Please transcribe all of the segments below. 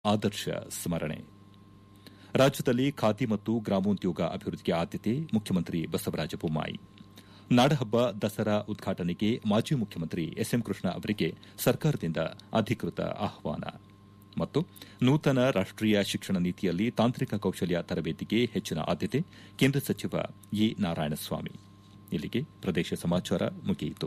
ಆದರ್ಶ ಸ್ಮರಣೆ ರಾಜ್ಯದಲ್ಲಿ ಖಾದಿ ಮತ್ತು ಗ್ರಾಮೋದ್ಯೋಗ ಅಭಿವೃದ್ಧಿಗೆ ಆದ್ಯತೆ ಮುಖ್ಯಮಂತ್ರಿ ಬಸವರಾಜ ಬೊಮ್ಮಾಯಿ ನಾಡಹಬ್ಬ ದಸರಾ ಉದ್ಘಾಟನೆಗೆ ಮಾಜಿ ಮುಖ್ಯಮಂತ್ರಿ ಎಸ್ಎಂ ಕೃಷ್ಣ ಅವರಿಗೆ ಸರ್ಕಾರದಿಂದ ಅಧಿಕೃತ ಆಹ್ವಾನ ಮತ್ತು ನೂತನ ರಾಷ್ಟೀಯ ಶಿಕ್ಷಣ ನೀತಿಯಲ್ಲಿ ತಾಂತ್ರಿಕ ಕೌಶಲ್ಯ ತರಬೇತಿಗೆ ಹೆಚ್ಚಿನ ಆದ್ಯತೆ ಕೇಂದ್ರ ಸಚಿವ ಎ ನಾರಾಯಣಸ್ವಾಮಿ ಇಲ್ಲಿಗೆ ಪ್ರದೇಶ ಸಮಾಚಾರ ಮುಗಿಯಿತು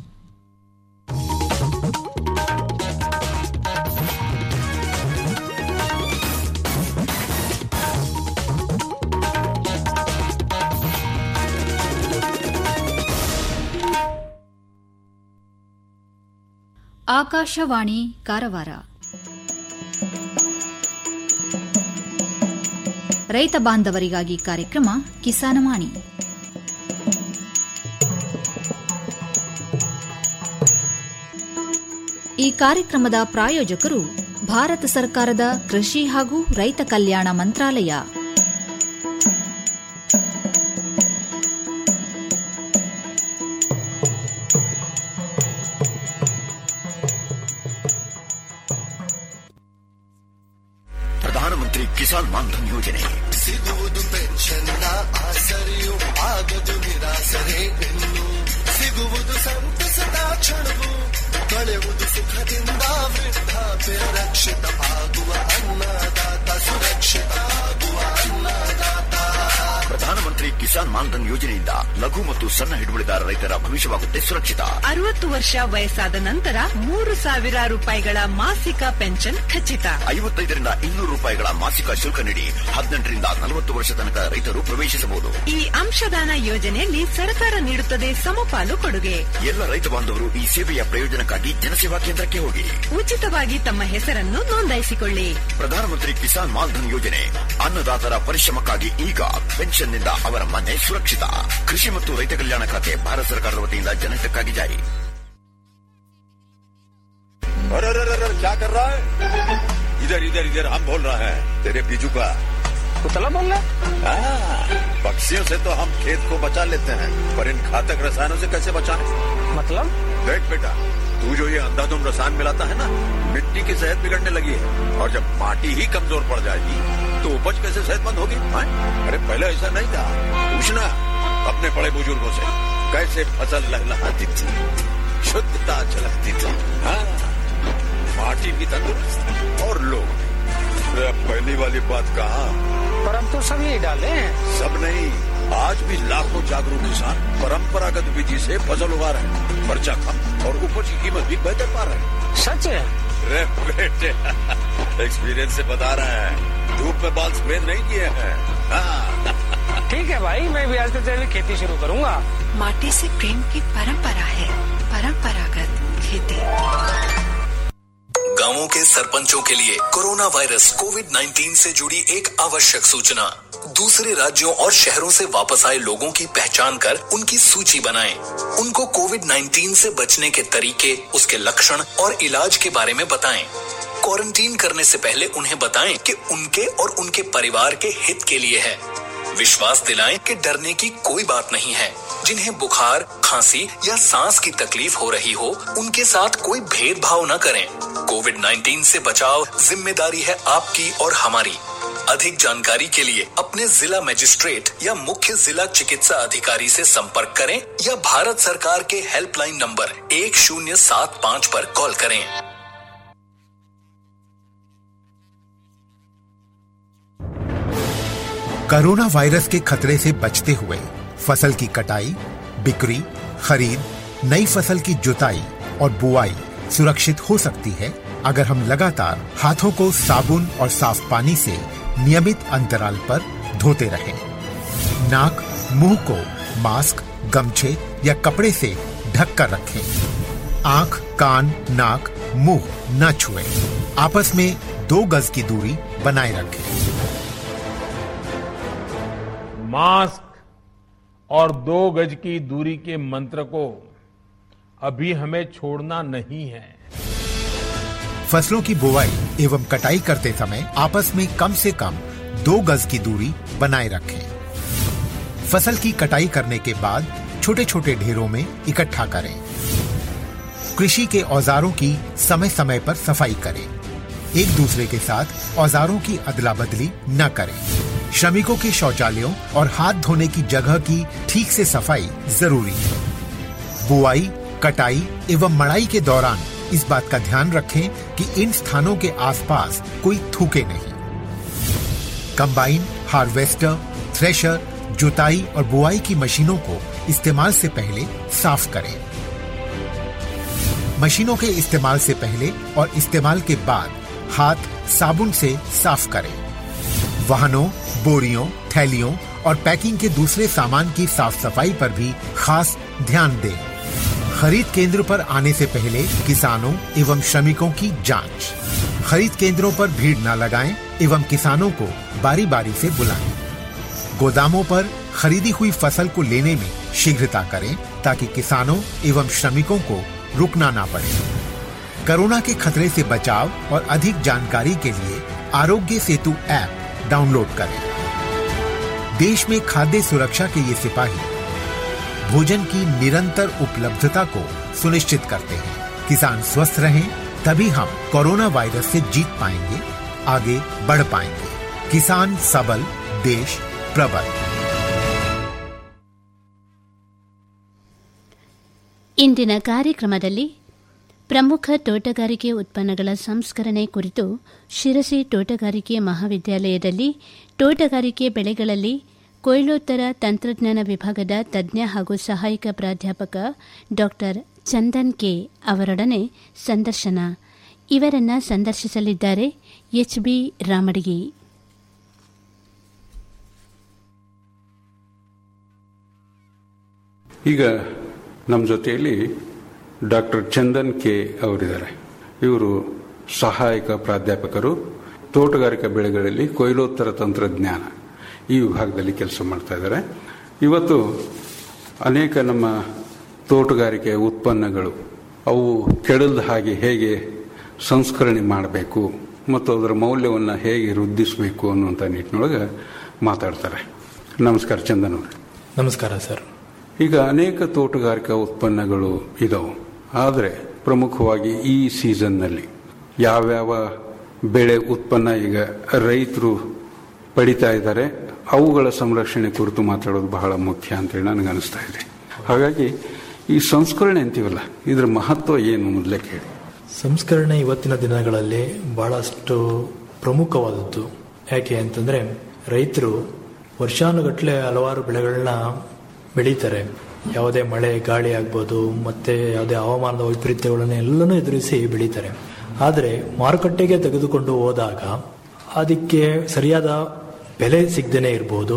ಆಕಾಶವಾಣಿ ಕಾರವಾರ ರೈತ ಬಾಂಧವರಿಗಾಗಿ ಕಾರ್ಯಕ್ರಮ ಕಿಸಾನವಾಣಿ ಈ ಕಾರ್ಯಕ್ರಮದ ಪ್ರಾಯೋಜಕರು ಭಾರತ ಸರ್ಕಾರದ ಕೃಷಿ ಹಾಗೂ ರೈತ ಕಲ್ಯಾಣ ಮಂತ್ರಾಲಯ ಪ್ರಧಾನಮಂತ್ರಿ ಕಿಸಾನ್ ಮಾನ್ಧನ್ ಯೋಜನೆ ಸಿಗುವುದು ಪೆನ್ಷನ್ನ ಆಸರೆಯು ಆಗದು ನಿರಾಸರೆ ಇನ್ನು ಸಿಗುವುದು ಸಂತಸದ ಕ್ಷಣವು ಕಳೆಯುವುದು ಸುಖದಿಂದ ವೃದ್ಧಾಪ್ಯ ರಕ್ಷಿತ ಆಗುವ ಅನ್ನದಾತ ಸುರಕ್ಷಿತ ಆಗುವ ಅನ್ನದಾತ ಪ್ರಧಾನಮಂತ್ರಿ ಕಿಸಾನ್ ಮಾನ್ಧನ್ ಯೋಜನೆಯಿಂದ ಲಘು ಮತ್ತು ಸಣ್ಣ ಹಿಡುವಳಿದಾರ ರೈತರ ಭವಿಷ್ಯವಾಗುತ್ತೆ ಸುರಕ್ಷಿತ ಅರವತ್ತು ವರ್ಷ ವಯಸ್ಸಾದ ನಂತರ ಮೂರು ಸಾವಿರ ರೂಪಾಯಿಗಳ ಮಾಸಿಕ ಪೆನ್ಷನ್ ಖಚಿತ ಐವತ್ತೈದರಿಂದ ಇನ್ನೂರು ರೂಪಾಯಿಗಳ ಮಾಸಿಕ ಶುಲ್ಕ ನೀಡಿ ಹದಿನೆಂಟರಿಂದ ನಲವತ್ತು ವರ್ಷ ತನಕ ರೈತರು ಪ್ರವೇಶಿಸಬಹುದು ಈ ಅಂಶದಾನ ಯೋಜನೆಯಲ್ಲಿ ಸರ್ಕಾರ ನೀಡುತ್ತದೆ ಸಮಪಾಲು ಕೊಡುಗೆ ಎಲ್ಲ ರೈತ ಬಾಂಧವರು ಈ ಸೇವೆಯ ಪ್ರಯೋಜನಕ್ಕಾಗಿ ಜನಸೇವಾ ಕೇಂದ್ರಕ್ಕೆ ಹೋಗಿ ಉಚಿತವಾಗಿ ತಮ್ಮ ಹೆಸರನ್ನು ನೋಂದಾಯಿಸಿಕೊಳ್ಳಿ ಪ್ರಧಾನಮಂತ್ರಿ ಕಿಸಾನ್ ಮಾನ್ಧನ್ ಯೋಜನೆ ಅನ್ನದಾತರ ಪರಿಶ್ರಮಕ್ಕಾಗಿ ಈಗ ಪೆನ್ಷನ್ನಿಂದ ಅವರ ಮನೆ ಸುರಕ್ಷಿತ ಕೃಷಿ ಮತ್ತು ರೈತ ಕಲ್ಯಾಣ ಖಾತೆ ಭಾರತ ಸರ್ಕಾರದ ವತಿಯಿಂದ ಜನಹಿತಕ್ಕಾಗಿ ಜಾರಿ अरे अरे अरे अरे, क्या कर रहा है इधर इधर इधर हम बोल रहे हैं तेरे बीजू का कुतला बोल रहा हाँ, पक्षियों से तो हम खेत को बचा लेते हैं पर इन घातक रसायनों से कैसे बचाएं? मतलब देख बेटा तू जो ये अंधाधुंध रसायन मिलाता है ना मिट्टी की सेहत बिगड़ने लगी है और जब माटी ही कमजोर पड़ जाएगी तो उपज कैसे सेहतमंद होगी हाँ? अरे पहले ऐसा नहीं था पूछना अपने बड़े बुजुर्गों से कैसे फसल लहलहाती थी शुद्धता झलकती थी हाँ माटी भी तंदुरुस्त और लोग भी। अरे अब पहली वाली बात कहा पर हम तो सब यही डाले हैं सब नहीं आज भी लाखों जागरूक किसान परंपरागत विधि से फसल उगा रहे हैं खर्चा कम और उपज की कीमत भी बेहतर पा रहे हैं सच है अरे बेटे एक्सपीरियंस से बता रहे हैं धूप में बाल सफेद नहीं किए हैं हाँ, ठीक है भाई मैं भी आज से तेरी खेती शुरू करूंगा माटी से प्रेम की परंपरा है परंपरागत खेती गांवों के सरपंचों के लिए कोरोना वायरस कोविड 19 से जुड़ी एक आवश्यक सूचना दूसरे राज्यों और शहरों से वापस आए लोगों की पहचान कर उनकी सूची बनाएं। उनको कोविड 19 से बचने के तरीके उसके लक्षण और इलाज के बारे में बताएं। क्वारंटीन करने से पहले उन्हें बताएं कि उनके और उनके परिवार के हित के लिए है विश्वास दिलाएं कि डरने की कोई बात नहीं है जिन्हें बुखार खांसी या सांस की तकलीफ हो रही हो उनके साथ कोई भेदभाव न करें कोविड 19 से बचाव जिम्मेदारी है आपकी और हमारी अधिक जानकारी के लिए अपने जिला मजिस्ट्रेट या मुख्य जिला चिकित्सा अधिकारी से संपर्क करें या भारत सरकार के हेल्पलाइन नंबर एक शून्य सात पाँच पर कॉल करें कोरोना वायरस के खतरे से बचते हुए फसल की कटाई बिक्री खरीद नई फसल की जुताई और बुआई सुरक्षित हो सकती है अगर हम लगातार हाथों को साबुन और साफ पानी से नियमित अंतराल पर धोते रहें। नाक मुंह को मास्क गमछे या कपड़े से ढक कर रखें आंख कान नाक मुंह न छुएं। आपस में दो गज की दूरी बनाए रखें मास्क और दो गज की दूरी के मंत्र को अभी हमें छोड़ना नहीं है फसलों की बुवाई एवं कटाई करते समय आपस में कम से कम दो गज की दूरी बनाए रखें फसल की कटाई करने के बाद छोटे छोटे ढेरों में इकट्ठा करें कृषि के औजारों की समय समय पर सफाई करें एक दूसरे के साथ औजारों की अदला बदली न करें श्रमिकों के शौचालयों और हाथ धोने की जगह की ठीक से सफाई जरूरी है बुआई कटाई एवं मड़ाई के दौरान इस बात का ध्यान रखें कि इन स्थानों के आसपास कोई थूके नहीं कंबाइन हार्वेस्टर थ्रेशर जुताई और बुआई की मशीनों को इस्तेमाल से पहले साफ करें मशीनों के इस्तेमाल से पहले और इस्तेमाल के बाद हाथ साबुन से साफ करें वाहनों बोरियों थैलियों और पैकिंग के दूसरे सामान की साफ सफाई पर भी खास ध्यान दें खरीद केंद्र पर आने से पहले किसानों एवं श्रमिकों की जांच खरीद केंद्रों पर भीड़ न लगाएं एवं किसानों को बारी बारी से बुलाएं गोदामों पर खरीदी हुई फसल को लेने में शीघ्रता करें ताकि किसानों एवं श्रमिकों को रुकना ना पड़े कोरोना के खतरे से बचाव और अधिक जानकारी के लिए आरोग्य सेतु ऐप डाउनलोड करें देश में खाद्य सुरक्षा के ये सिपाही भोजन की निरंतर उपलब्धता को सुनिश्चित करते हैं किसान स्वस्थ रहें तभी हम कोरोना वायरस से जीत पाएंगे आगे बढ़ पाएंगे किसान सबल देश प्रबल ಇಂದಿನ ಕಾರ್ಯಕ್ರಮದಲ್ಲಿ ಪ್ರಮುಖ ತೋಟಗಾರಿಕೆ ಉತ್ಪನ್ನಗಳ ಸಂಸ್ಕರಣೆ ಕುರಿತು ಶಿರಸಿ ತೋಟಗಾರಿಕೆ ಮಹಾವಿದ್ಯಾಲಯದಲ್ಲಿ ತೋಟಗಾರಿಕೆ ಬೆಳೆಗಳಲ್ಲಿ ಕೊಯ್ಲೋತ್ತರ ತಂತ್ರಜ್ಞಾನ ವಿಭಾಗದ ತಜ್ಞ ಹಾಗೂ ಸಹಾಯಕ ಪ್ರಾಧ್ಯಾಪಕ ಡಾ ಚಂದನ್ ಕೆ ಅವರೊಡನೆ ಸಂದರ್ಶನ ಇವರನ್ನ ಸಂದರ್ಶಿಸಲಿದ್ದಾರೆ ಎಚ್ ಬಿ ರಾಮಡಿಗಿ ಈಗ ನಮ್ಮ ಜೊತೆಯಲ್ಲಿ ಡಾಕ್ಟರ್ ಚಂದನ್ ಕೆ ಅವರಿದ್ದಾರೆ ಇವರು ಸಹಾಯಕ ಪ್ರಾಧ್ಯಾಪಕರು ತೋಟಗಾರಿಕಾ ಬೆಳೆಗಳಲ್ಲಿ ಕೊಯ್ಲೋತ್ತರ ತಂತ್ರಜ್ಞಾನ ಈ ವಿಭಾಗದಲ್ಲಿ ಕೆಲಸ ಮಾಡ್ತಾ ಇದ್ದಾರೆ ಇವತ್ತು ಅನೇಕ ನಮ್ಮ ತೋಟಗಾರಿಕೆ ಉತ್ಪನ್ನಗಳು ಅವು ಕೆಡದ ಹಾಗೆ ಹೇಗೆ ಸಂಸ್ಕರಣೆ ಮಾಡಬೇಕು ಮತ್ತು ಅದರ ಮೌಲ್ಯವನ್ನು ಹೇಗೆ ವೃದ್ಧಿಸಬೇಕು ಅನ್ನುವಂಥ ನಿಟ್ಟಿನೊಳಗೆ ಮಾತಾಡ್ತಾರೆ ನಮಸ್ಕಾರ ಚಂದನ್ ಅವರು ನಮಸ್ಕಾರ ಸರ್ ಈಗ ಅನೇಕ ತೋಟಗಾರಿಕಾ ಉತ್ಪನ್ನಗಳು ಇದಾವೆ ಆದರೆ ಪ್ರಮುಖವಾಗಿ ಈ ಸೀಸನ್ನಲ್ಲಿ ಯಾವ್ಯಾವ ಬೆಳೆ ಉತ್ಪನ್ನ ಈಗ ರೈತರು ಪಡಿತಾ ಇದ್ದಾರೆ ಅವುಗಳ ಸಂರಕ್ಷಣೆ ಕುರಿತು ಮಾತಾಡೋದು ಬಹಳ ಮುಖ್ಯ ಅಂತೇಳಿ ನನಗೆ ಅನಿಸ್ತಾ ಇದೆ ಹಾಗಾಗಿ ಈ ಸಂಸ್ಕರಣೆ ಅಂತೀವಲ್ಲ ಇದರ ಮಹತ್ವ ಏನು ಮೊದಲೇ ಕೇಳಿ ಸಂಸ್ಕರಣೆ ಇವತ್ತಿನ ದಿನಗಳಲ್ಲಿ ಬಹಳಷ್ಟು ಪ್ರಮುಖವಾದದ್ದು ಯಾಕೆ ಅಂತಂದ್ರೆ ರೈತರು ವರ್ಷಾನುಗಟ್ಟಲೆ ಹಲವಾರು ಬೆಳೆಗಳನ್ನ ಬೆಳೀತಾರೆ ಯಾವುದೇ ಮಳೆ ಗಾಳಿ ಆಗ್ಬೋದು ಮತ್ತೆ ಯಾವುದೇ ಹವಾಮಾನದ ವೈಪರೀತ್ಯಗಳನ್ನು ಎಲ್ಲನೂ ಎದುರಿಸಿ ಬೆಳೀತಾರೆ ಆದರೆ ಮಾರುಕಟ್ಟೆಗೆ ತೆಗೆದುಕೊಂಡು ಹೋದಾಗ ಅದಕ್ಕೆ ಸರಿಯಾದ ಬೆಲೆ ಸಿಗದೇನೆ ಇರ್ಬೋದು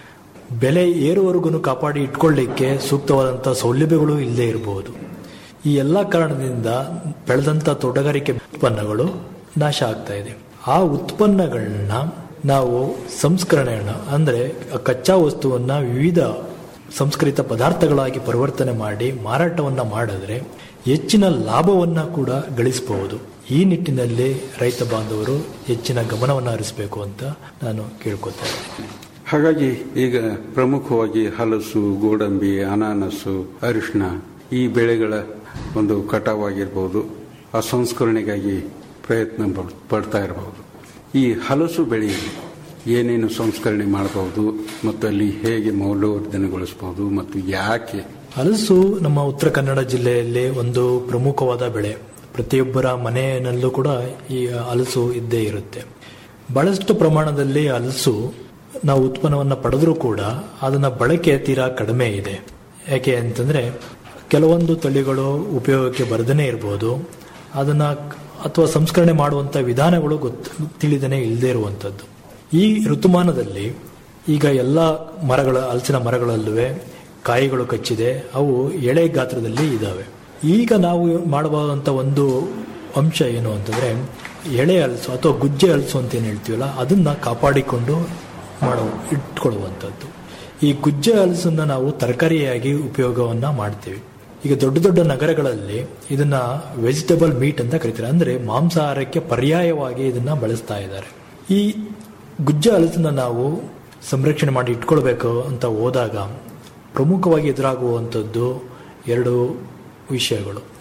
ಬೆಲೆ ಏರುವರೆಗೂ ಕಾಪಾಡಿ ಇಟ್ಕೊಳ್ಳಿಕ್ಕೆ ಸೂಕ್ತವಾದಂಥ ಸೌಲಭ್ಯಗಳು ಇಲ್ಲದೆ ಇರಬಹುದು ಈ ಎಲ್ಲ ಕಾರಣದಿಂದ ಬೆಳೆದಂಥ ತೋಟಗಾರಿಕೆ ಉತ್ಪನ್ನಗಳು ನಾಶ ಆಗ್ತಾ ಇದೆ ಆ ಉತ್ಪನ್ನಗಳನ್ನ ನಾವು ಸಂಸ್ಕರಣೆಯನ್ನ ಅಂದರೆ ಆ ಕಚ್ಚಾ ವಸ್ತುವನ್ನ ವಿವಿಧ ಸಂಸ್ಕರಿತ ಪದಾರ್ಥಗಳಾಗಿ ಪರಿವರ್ತನೆ ಮಾಡಿ ಮಾರಾಟವನ್ನ ಮಾಡಿದ್ರೆ ಹೆಚ್ಚಿನ ಲಾಭವನ್ನ ಕೂಡ ಗಳಿಸಬಹುದು ಈ ನಿಟ್ಟಿನಲ್ಲಿ ರೈತ ಬಾಂಧವರು ಹೆಚ್ಚಿನ ಗಮನವನ್ನು ಹರಿಸಬೇಕು ಅಂತ ನಾನು ಕೇಳ್ಕೊತಾ ಇದ್ದೇನೆ ಹಾಗಾಗಿ ಈಗ ಪ್ರಮುಖವಾಗಿ ಹಲಸು ಗೋಡಂಬಿ ಅನಾನಸು ಅರಿಶಿಣ ಈ ಬೆಳೆಗಳ ಒಂದು ಕಟಾವಾಗಿರ್ಬೋದು ಆ ಸಂಸ್ಕರಣೆಗಾಗಿ ಪ್ರಯತ್ನ ಪಡ್- ಪಡ್ತಾ ಇರಬಹುದು ಈ ಹಲಸು ಬೆಳೆಯಲ್ಲಿ ಏನೇನು ಸಂಸ್ಕರಣೆ ಮಾಡಬಹುದು ಮತ್ತು ಅಲ್ಲಿ ಹೇಗೆ ಮೌಲ್ಯವರ್ಧನೆಗೊಳಿಸಬಹುದು ಮತ್ತು ಯಾಕೆ ಹಲಸು ನಮ್ಮ ಉತ್ತರ ಕನ್ನಡ ಜಿಲ್ಲೆಯಲ್ಲಿ ಒಂದು ಪ್ರಮುಖವಾದ ಬೆಳೆ ಪ್ರತಿಯೊಬ್ಬರ ಮನೆಯಲ್ಲೂ ಕೂಡ ಈ ಹಲಸು ಇದ್ದೇ ಇರುತ್ತೆ ಬಹಳಷ್ಟು ಪ್ರಮಾಣದಲ್ಲಿ ಹಲಸು ನಾವು ಉತ್ಪನ್ನವನ್ನು ಪಡೆದರೂ ಕೂಡ ಅದನ್ನ ಬಳಕೆ ತೀರಾ ಕಡಿಮೆ ಇದೆ ಯಾಕೆ ಅಂತಂದ್ರೆ ಕೆಲವೊಂದು ತಳಿಗಳು ಉಪಯೋಗಕ್ಕೆ ಬರದೇ ಇರಬಹುದು ಅದನ್ನ ಅಥವಾ ಸಂಸ್ಕರಣೆ ಮಾಡುವಂತ ವಿಧಾನಗಳು ಗೊತ್ತು ತಿಳಿದೇನೆ ಇಲ್ಲದೆ ಇರುವಂತದ್ದು ಈ ಋತುಮಾನದಲ್ಲಿ ಈಗ ಎಲ್ಲ ಮರಗಳ ಹಲಸಿನ ಮರಗಳಲ್ಲೂ ಕಾಯಿಗಳು ಕಚ್ಚಿದೆ ಅವು ಎಳೆ ಗಾತ್ರದಲ್ಲಿ ಇದ್ದಾವೆ ಈಗ ನಾವು ಮಾಡಬಹುದಂತ ಒಂದು ಅಂಶ ಏನು ಅಂತಂದ್ರೆ ಎಳೆ ಹಲಸು ಅಥವಾ ಗುಜ್ಜೆ ಹಲಸು ಅಂತ ಏನು ಹೇಳ್ತೀವಲ್ಲ ಅದನ್ನ ಕಾಪಾಡಿಕೊಂಡು ಮಾಡೋ ಇಟ್ಕೊಳ್ಳುವಂಥದ್ದು ಈ ಗುಜ್ಜೆ ಹಲಸನ್ನ ನಾವು ತರಕಾರಿಯಾಗಿ ಉಪಯೋಗವನ್ನ ಮಾಡ್ತೀವಿ ಈಗ ದೊಡ್ಡ ದೊಡ್ಡ ನಗರಗಳಲ್ಲಿ ಇದನ್ನ ವೆಜಿಟಬಲ್ ಮೀಟ್ ಅಂತ ಕರೀತಾರೆ ಅಂದ್ರೆ ಮಾಂಸಾಹಾರಕ್ಕೆ ಪರ್ಯಾಯವಾಗಿ ಇದನ್ನ ಬಳಸ್ತಾ ಇದ್ದಾರೆ ಈ ಗುಜ್ಜೆ ಹಲಸನ್ನ ನಾವು ಸಂರಕ್ಷಣೆ ಮಾಡಿ ಇಟ್ಕೊಳ್ಬೇಕು ಅಂತ ಹೋದಾಗ ಪ್ರಮುಖವಾಗಿ ಎದುರಾಗುವಂಥದ್ದು ಎರಡು ವಿಷಯಗಳು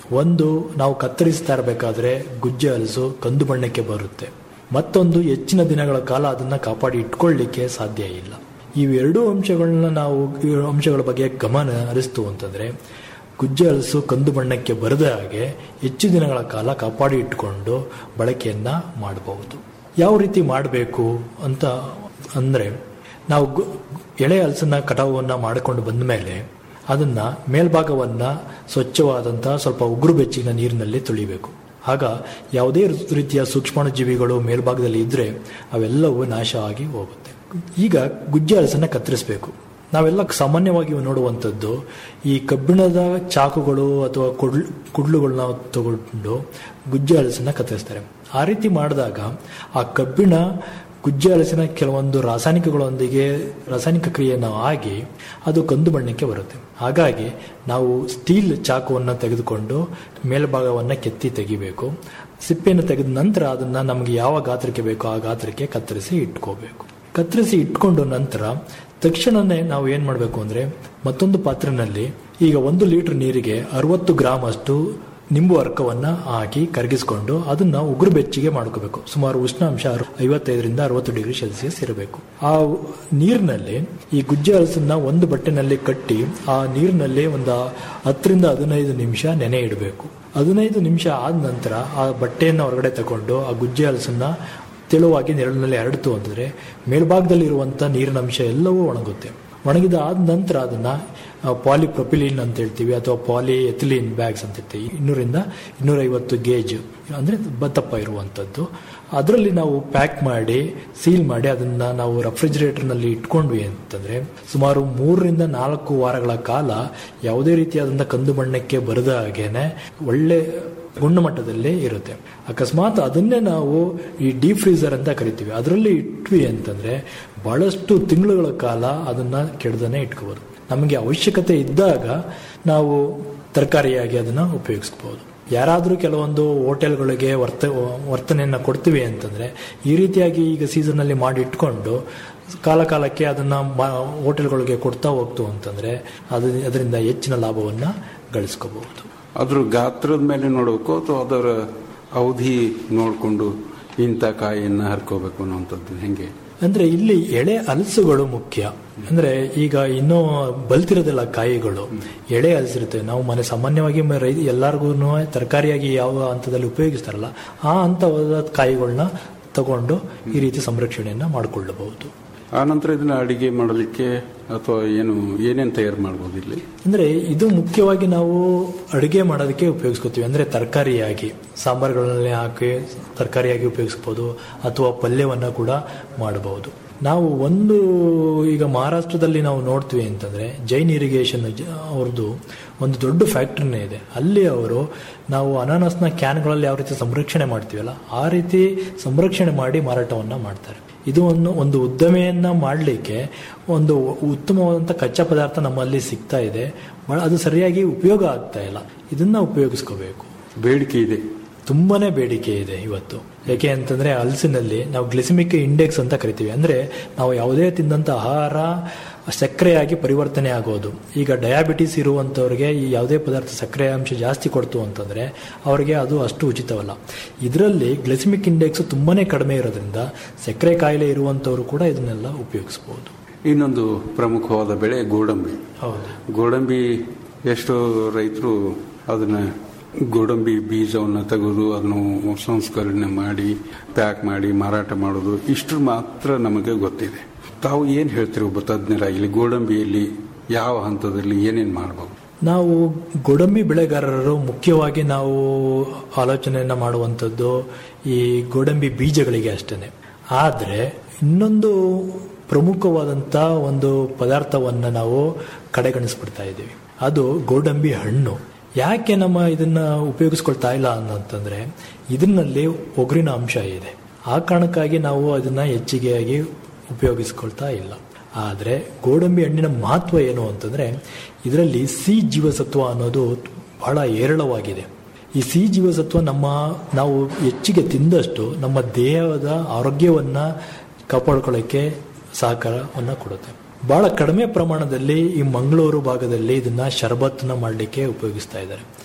ಒಂದು ನಾವು ಕತ್ತರಿಸ್ತಾ ಇರಬೇಕಾದ್ರೆ ಗುಜ್ಜೆ ಹಲಸು ಕಂದು ಬಣ್ಣಕ್ಕೆ ಬರುತ್ತೆ ಮತ್ತೊಂದು ಹೆಚ್ಚಿನ ದಿನಗಳ ಕಾಲ ಅದನ್ನ ಕಾಪಾಡಿ ಇಟ್ಕೊಳ್ಳಿಕ್ಕೆ ಸಾಧ್ಯ ಇಲ್ಲ ಇವೆರಡೂ ಅಂಶಗಳನ್ನ ನಾವು ಈ ಅಂಶಗಳ ಬಗ್ಗೆ ಗಮನ ಹರಿಸ್ತು ಅಂತಂದ್ರೆ ಗುಜ್ಜೆ ಹಲಸು ಕಂದು ಬಣ್ಣಕ್ಕೆ ಬರದ ಹಾಗೆ ಹೆಚ್ಚು ದಿನಗಳ ಕಾಲ ಕಾಪಾಡಿ ಇಟ್ಕೊಂಡು ಬಳಕೆಯನ್ನ ಮಾಡಬಹುದು ಯಾವ ರೀತಿ ಮಾಡಬೇಕು ಅಂತ ಅಂದ್ರೆ ನಾವು ಗು- ಎಳೆ ಹಲಸನ್ನ ಕಟಾವನ್ನ ಮಾಡಿಕೊಂಡು ಬಂದ ಮೇಲೆ ಅದನ್ನ ಮೇಲ್ಭಾಗವನ್ನ ಸ್ವಚ್ಛವಾದಂತಹ ಸ್ವಲ್ಪ ಉಗುರು ಬೆಚ್ಚಿನ ನೀರಿನಲ್ಲಿ ತೊಳಿಬೇಕು ಆಗ ಯಾವುದೇ ರೀತಿಯ ಸೂಕ್ಷ್ಮಾಣುಜೀವಿಗಳು ಮೇಲ್ಭಾಗದಲ್ಲಿ ಇದ್ರೆ ಅವೆಲ್ಲವೂ ನಾಶ ಆಗಿ ಹೋಗುತ್ತೆ ಈಗ ಗುಜ್ಜೆ ಹಲಸನ್ನ ಕತ್ತರಿಸಬೇಕು ನಾವೆಲ್ಲ ಸಾಮಾನ್ಯವಾಗಿ ನೋಡುವಂಥದ್ದು ಈ ಕಬ್ಬಿಣದ ಚಾಕುಗಳು ಅಥವಾ ಕುಡ್ಲ್ ಕುಡ್ಲುಗಳನ್ನ ತಗೊಂಡು ಗುಜ್ಜೆ ಹಲಸನ್ನ ಕತ್ತರಿಸ್ತಾರೆ ಆ ರೀತಿ ಮಾಡಿದಾಗ ಆ ಕಬ್ಬಿಣ ಗುಜ್ಜೆ ಹಲಸಿನ ಕೆಲವೊಂದು ರಾಸಾಯನಿಕಗಳೊಂದಿಗೆ ರಾಸಾಯನಿಕ ಕ್ರಿಯೆಯನ್ನು ಆಗಿ ಅದು ಕಂದು ಬಣ್ಣಕ್ಕೆ ಬರುತ್ತೆ ಹಾಗಾಗಿ ನಾವು ಸ್ಟೀಲ್ ಚಾಕುವನ್ನು ತೆಗೆದುಕೊಂಡು ಮೇಲ್ಭಾಗವನ್ನು ಕೆತ್ತಿ ತೆಗಿಬೇಕು ಸಿಪ್ಪೆಯನ್ನು ತೆಗೆದ ನಂತರ ಅದನ್ನ ನಮಗೆ ಯಾವ ಗಾತ್ರಕ್ಕೆ ಬೇಕೋ ಆ ಗಾತ್ರಕ್ಕೆ ಕತ್ತರಿಸಿ ಇಟ್ಕೋಬೇಕು ಕತ್ತರಿಸಿ ಇಟ್ಕೊಂಡು ನಂತರ ತಕ್ಷಣನೇ ನಾವು ಏನ್ ಮಾಡಬೇಕು ಅಂದ್ರೆ ಮತ್ತೊಂದು ಪಾತ್ರೆನಲ್ಲಿ ಈಗ ಒಂದು ಲೀಟರ್ ನೀರಿಗೆ ಅರವತ್ತು ಗ್ರಾಮ್ ಅಷ್ಟು ನಿಂಬು ಅರ್ಕವನ್ನ ಹಾಕಿ ಕರಗಿಸ್ಕೊಂಡು ಅದನ್ನ ಉಗುರು ಬೆಚ್ಚಿಗೆ ಮಾಡ್ಕೋಬೇಕು ಸುಮಾರು ಉಷ್ಣಾಂಶ ಅರು- ಐವತ್ತೈದರಿಂದ ಅರವತ್ತು ಡಿಗ್ರಿ ಸೆಲ್ಸಿಯಸ್ ಇರಬೇಕು ಆ ನೀರಿನಲ್ಲಿ ಈ ಗುಜ್ಜೆ ಹಲಸನ್ನ ಒಂದು ಬಟ್ಟೆನಲ್ಲಿ ಕಟ್ಟಿ ಆ ನೀರಿನಲ್ಲಿ ಒಂದು ಹತ್ತರಿಂದ ಹದಿನೈದು ನಿಮಿಷ ನೆನೆ ಇಡಬೇಕು ಹದಿನೈದು ನಿಮಿಷ ಆದ ನಂತರ ಆ ಬಟ್ಟೆಯನ್ನು ಹೊರಗಡೆ ತಗೊಂಡು ಆ ಗುಜ್ಜೆ ಹಲಸನ್ನ ತೆಳುವಾಗಿ ನೆರಳಿನಲ್ಲಿ ಹರಡಿತು ಅಂತಂದ್ರೆ ಮೇಲ್ಭಾಗದಲ್ಲಿರುವಂಥ ನೀರಿನ ಅಂಶ ಎಲ್ಲವೂ ಒಣಗುತ್ತೆ ಒಣಗಿದ ಆದ ನಂತರ ಅದನ್ನ ಪಾಲಿಪ್ರೊಪಿಲಿನ್ ಅಂತ ಹೇಳ್ತೀವಿ ಅಥವಾ ಪಾಲಿ ಎಥಿಲಿನ್ ಬ್ಯಾಗ್ಸ್ ಅಂತ ಹೇಳ್ತೀವಿ ಇನ್ನೂರಿಂದ ಇನ್ನೂರೈವತ್ತು ಗೇಜ್ ಅಂದ್ರೆ ಬತ್ತಪ್ಪ ಇರುವಂಥದ್ದು ಅದರಲ್ಲಿ ನಾವು ಪ್ಯಾಕ್ ಮಾಡಿ ಸೀಲ್ ಮಾಡಿ ಅದನ್ನ ನಾವು ರೆಫ್ರಿಜರೇಟರ್ನಲ್ಲಿ ಇಟ್ಕೊಂಡ್ವಿ ಅಂತಂದ್ರೆ ಸುಮಾರು ಮೂರರಿಂದ ನಾಲ್ಕು ವಾರಗಳ ಕಾಲ ಯಾವುದೇ ರೀತಿಯಾದಂಥ ಕಂದು ಬಣ್ಣಕ್ಕೆ ಬರದ ಹಾಗೇನೆ ಒಳ್ಳೆ ಗುಣಮಟ್ಟದಲ್ಲೇ ಇರುತ್ತೆ ಅಕಸ್ಮಾತ್ ಅದನ್ನೇ ನಾವು ಈ ಡೀಪ್ ಫ್ರೀಸರ್ ಅಂತ ಕರಿತೀವಿ ಅದರಲ್ಲಿ ಇಟ್ವಿ ಅಂತಂದ್ರೆ ಬಹಳಷ್ಟು ತಿಂಗಳುಗಳ ಕಾಲ ಅದನ್ನ ಕೆಡದನೆ ಇಟ್ಕೋಬಹುದು ನಮಗೆ ಅವಶ್ಯಕತೆ ಇದ್ದಾಗ ನಾವು ತರಕಾರಿಯಾಗಿ ಅದನ್ನ ಉಪಯೋಗಿಸಬಹುದು ಯಾರಾದರೂ ಕೆಲವೊಂದು ಹೋಟೆಲ್ಗಳಿಗೆ ವರ್ತ ವರ್ತನೆಯನ್ನ ಕೊಡ್ತೀವಿ ಅಂತಂದ್ರೆ ಈ ರೀತಿಯಾಗಿ ಈಗ ಸೀಸನ್ ಅಲ್ಲಿ ಮಾಡಿ ಇಟ್ಕೊಂಡು ಕಾಲ ಕಾಲಕ್ಕೆ ಅದನ್ನ ಮ- ಹೋಟೆಲ್ಗಳಿಗೆ ಕೊಡ್ತಾ ಹೋಗ್ತು ಅಂತಂದ್ರೆ ಅದು ಅದರಿಂದ ಹೆಚ್ಚಿನ ಲಾಭವನ್ನ ಗಳಿಸ್ಕೋಬಹುದು ಅದ್ರ ಗಾತ್ರದ ಮೇಲೆ ನೋಡಬೇಕು ಅಥವಾ ಅದರ ಅವಧಿ ನೋಡಿಕೊಂಡು ಇಂಥ ಕಾಯಿಯನ್ನ ಹರ್ಕೋಬೇಕು ಅನ್ನೋಂಥದ್ದು ಹೆಂಗೆ ಅಂದ್ರೆ ಇಲ್ಲಿ ಎಳೆ ಹಲಸುಗಳು ಮುಖ್ಯ ಅಂದ್ರೆ ಈಗ ಇನ್ನೂ ಬಲ್ತಿರೋದಿಲ್ಲ ಕಾಯಿಗಳು ಎಳೆ ಹಲಸಿರುತ್ತೆ ನಾವು ಮನೆ ಸಾಮಾನ್ಯವಾಗಿ ಮ- ರೈ ಎಲ್ಲರಿಗೂ ತರಕಾರಿಯಾಗಿ ಯಾವ ಹಂತದಲ್ಲಿ ಉಪಯೋಗಿಸ್ತಾರಲ್ಲ ಆ ಹಂತವಾದ ಕಾಯಿಗಳನ್ನ ತಗೊಂಡು ಈ ರೀತಿ ಸಂರಕ್ಷಣೆಯನ್ನ ಮಾಡಿಕೊಳ್ಳಬಹುದು ಆ ನಂತರ ಇದನ್ನ ಅಡಿಗೆ ಮಾಡಲಿಕ್ಕೆ ಅಥವಾ ಏನು ಏನೇನು ತಯಾರು ಮಾಡ್ಬೋದು ಇಲ್ಲಿ ಅಂದ್ರೆ ಇದು ಮುಖ್ಯವಾಗಿ ನಾವು ಅಡುಗೆ ಮಾಡೋದಕ್ಕೆ ಉಪಯೋಗಿಸ್ಕೊತೀವಿ ಅಂದ್ರೆ ತರಕಾರಿಯಾಗಿ ಸಾಂಬಾರುಗಳಲ್ಲಿ ಹಾಕಿ ತರಕಾರಿಯಾಗಿ ಉಪಯೋಗಿಸ್ಬೋದು ಅಥವಾ ಪಲ್ಯವನ್ನ ಕೂಡ ಮಾಡಬಹುದು ನಾವು ಒಂದು ಈಗ ಮಹಾರಾಷ್ಟ್ರದಲ್ಲಿ ನಾವು ನೋಡ್ತೀವಿ ಅಂತಂದ್ರೆ ಜೈನ್ ಇರಿಗೇಷನ್ ಅವ್ರದ್ದು ಒಂದು ದೊಡ್ಡ ಫ್ಯಾಕ್ಟ್ರಿನೇ ಇದೆ ಅಲ್ಲಿ ಅವರು ನಾವು ಅನಾನಸ್ನ ಕ್ಯಾನ್ಗಳಲ್ಲಿ ಯಾವ ರೀತಿ ಸಂರಕ್ಷಣೆ ಮಾಡ್ತೀವಲ್ಲ ಆ ರೀತಿ ಸಂರಕ್ಷಣೆ ಮಾಡಿ ಮಾರಾಟವನ್ನ ಮಾಡ್ತಾರೆ ಇದು ಒಂದು ಒಂದು ಉದ್ಯಮೆಯನ್ನ ಮಾಡಲಿಕ್ಕೆ ಒಂದು ಉತ್ತಮವಾದಂಥ ಕಚ್ಚಾ ಪದಾರ್ಥ ನಮ್ಮಲ್ಲಿ ಸಿಗ್ತಾ ಇದೆ ಬಹಳ ಅದು ಸರಿಯಾಗಿ ಉಪಯೋಗ ಆಗ್ತಾ ಇಲ್ಲ ಇದನ್ನ ಉಪಯೋಗಿಸ್ಕೋಬೇಕು ಬೇಡಿಕೆ ಇದೆ ತುಂಬಾನೇ ಬೇಡಿಕೆ ಇದೆ ಇವತ್ತು ಯಾಕೆ ಅಂತಂದ್ರೆ ಹಲಸಿನಲ್ಲಿ ನಾವು ಗ್ಲಿಸಿಮಿಕ್ ಇಂಡೆಕ್ಸ್ ಅಂತ ಕರಿತೀವಿ ಅಂದ್ರೆ ನಾವು ಯಾವುದೇ ತಿಂದಂತ ಆಹಾರ ಸಕ್ಕರೆಯಾಗಿ ಪರಿವರ್ತನೆ ಆಗೋದು ಈಗ ಡಯಾಬಿಟಿಸ್ ಇರುವಂತವ್ರಿಗೆ ಈ ಯಾವುದೇ ಪದಾರ್ಥ ಸಕ್ಕರೆ ಅಂಶ ಜಾಸ್ತಿ ಕೊಡ್ತು ಅಂತಂದ್ರೆ ಅವರಿಗೆ ಅದು ಅಷ್ಟು ಉಚಿತವಲ್ಲ ಇದರಲ್ಲಿ ಗ್ಲಿಸಿಮಿಕ್ ಇಂಡೆಕ್ಸ್ ತುಂಬಾನೇ ಕಡಿಮೆ ಇರೋದ್ರಿಂದ ಸಕ್ಕರೆ ಕಾಯಿಲೆ ಇರುವಂತವರು ಕೂಡ ಇದನ್ನೆಲ್ಲ ಉಪಯೋಗಿಸಬಹುದು ಇನ್ನೊಂದು ಪ್ರಮುಖವಾದ ಬೆಳೆ ಗೋಡಂಬಿ ಹೌದು ಗೋಡಂಬಿ ಎಷ್ಟೋ ರೈತರು ಅದನ್ನ ಗೋಡಂಬಿ ಬೀಜವನ್ನು ತೆಗೆದು ಅದನ್ನು ಸಂಸ್ಕರಣೆ ಮಾಡಿ ಪ್ಯಾಕ್ ಮಾಡಿ ಮಾರಾಟ ಮಾಡೋದು ಇಷ್ಟು ಮಾತ್ರ ನಮಗೆ ಗೊತ್ತಿದೆ ತಾವು ಏನು ಹೇಳ್ತೀರಿ ಒಬ್ಬ ತಜ್ಞರಾಗಿ ಗೋಡಂಬಿಯಲ್ಲಿ ಯಾವ ಹಂತದಲ್ಲಿ ಏನೇನು ಮಾಡಬಹುದು ನಾವು ಗೋಡಂಬಿ ಬೆಳೆಗಾರರು ಮುಖ್ಯವಾಗಿ ನಾವು ಆಲೋಚನೆಯನ್ನ ಮಾಡುವಂಥದ್ದು ಈ ಗೋಡಂಬಿ ಬೀಜಗಳಿಗೆ ಅಷ್ಟೇ ಆದರೆ ಇನ್ನೊಂದು ಪ್ರಮುಖವಾದಂಥ ಒಂದು ಪದಾರ್ಥವನ್ನ ನಾವು ಕಡೆಗಣಿಸ್ಬಿಡ್ತಾ ಇದ್ದೀವಿ ಅದು ಗೋಡಂಬಿ ಹಣ್ಣು ಯಾಕೆ ನಮ್ಮ ಇದನ್ನ ಉಪಯೋಗಿಸ್ಕೊಳ್ತಾ ಇಲ್ಲ ಅಂತಂದ್ರೆ ಇದರಲ್ಲಿ ಒಗರಿನ ಅಂಶ ಇದೆ ಆ ಕಾರಣಕ್ಕಾಗಿ ನಾವು ಅದನ್ನ ಹೆಚ್ಚಿಗೆಯಾಗಿ ಉಪಯೋಗಿಸ್ಕೊಳ್ತಾ ಇಲ್ಲ ಆದರೆ ಗೋಡಂಬಿ ಹಣ್ಣಿನ ಮಹತ್ವ ಏನು ಅಂತಂದ್ರೆ ಇದರಲ್ಲಿ ಸಿ ಜೀವಸತ್ವ ಅನ್ನೋದು ಬಹಳ ಹೇರಳವಾಗಿದೆ ಈ ಸಿ ಜೀವಸತ್ವ ನಮ್ಮ ನಾವು ಹೆಚ್ಚಿಗೆ ತಿಂದಷ್ಟು ನಮ್ಮ ದೇಹದ ಆರೋಗ್ಯವನ್ನ ಕಾಪಾಡ್ಕೊಳ್ಳೋಕ್ಕೆ ಸಹಕಾರವನ್ನ ಕೊಡುತ್ತೆ ಬಹಳ ಕಡಿಮೆ ಪ್ರಮಾಣದಲ್ಲಿ ಈ ಮಂಗಳೂರು ಭಾಗದಲ್ಲಿ ಇದನ್ನ ಶರಬತ್ನ ಮಾಡಲಿಕ್ಕೆ ಉಪಯೋಗಿಸ್ತಾ ಇದ್ದಾರೆ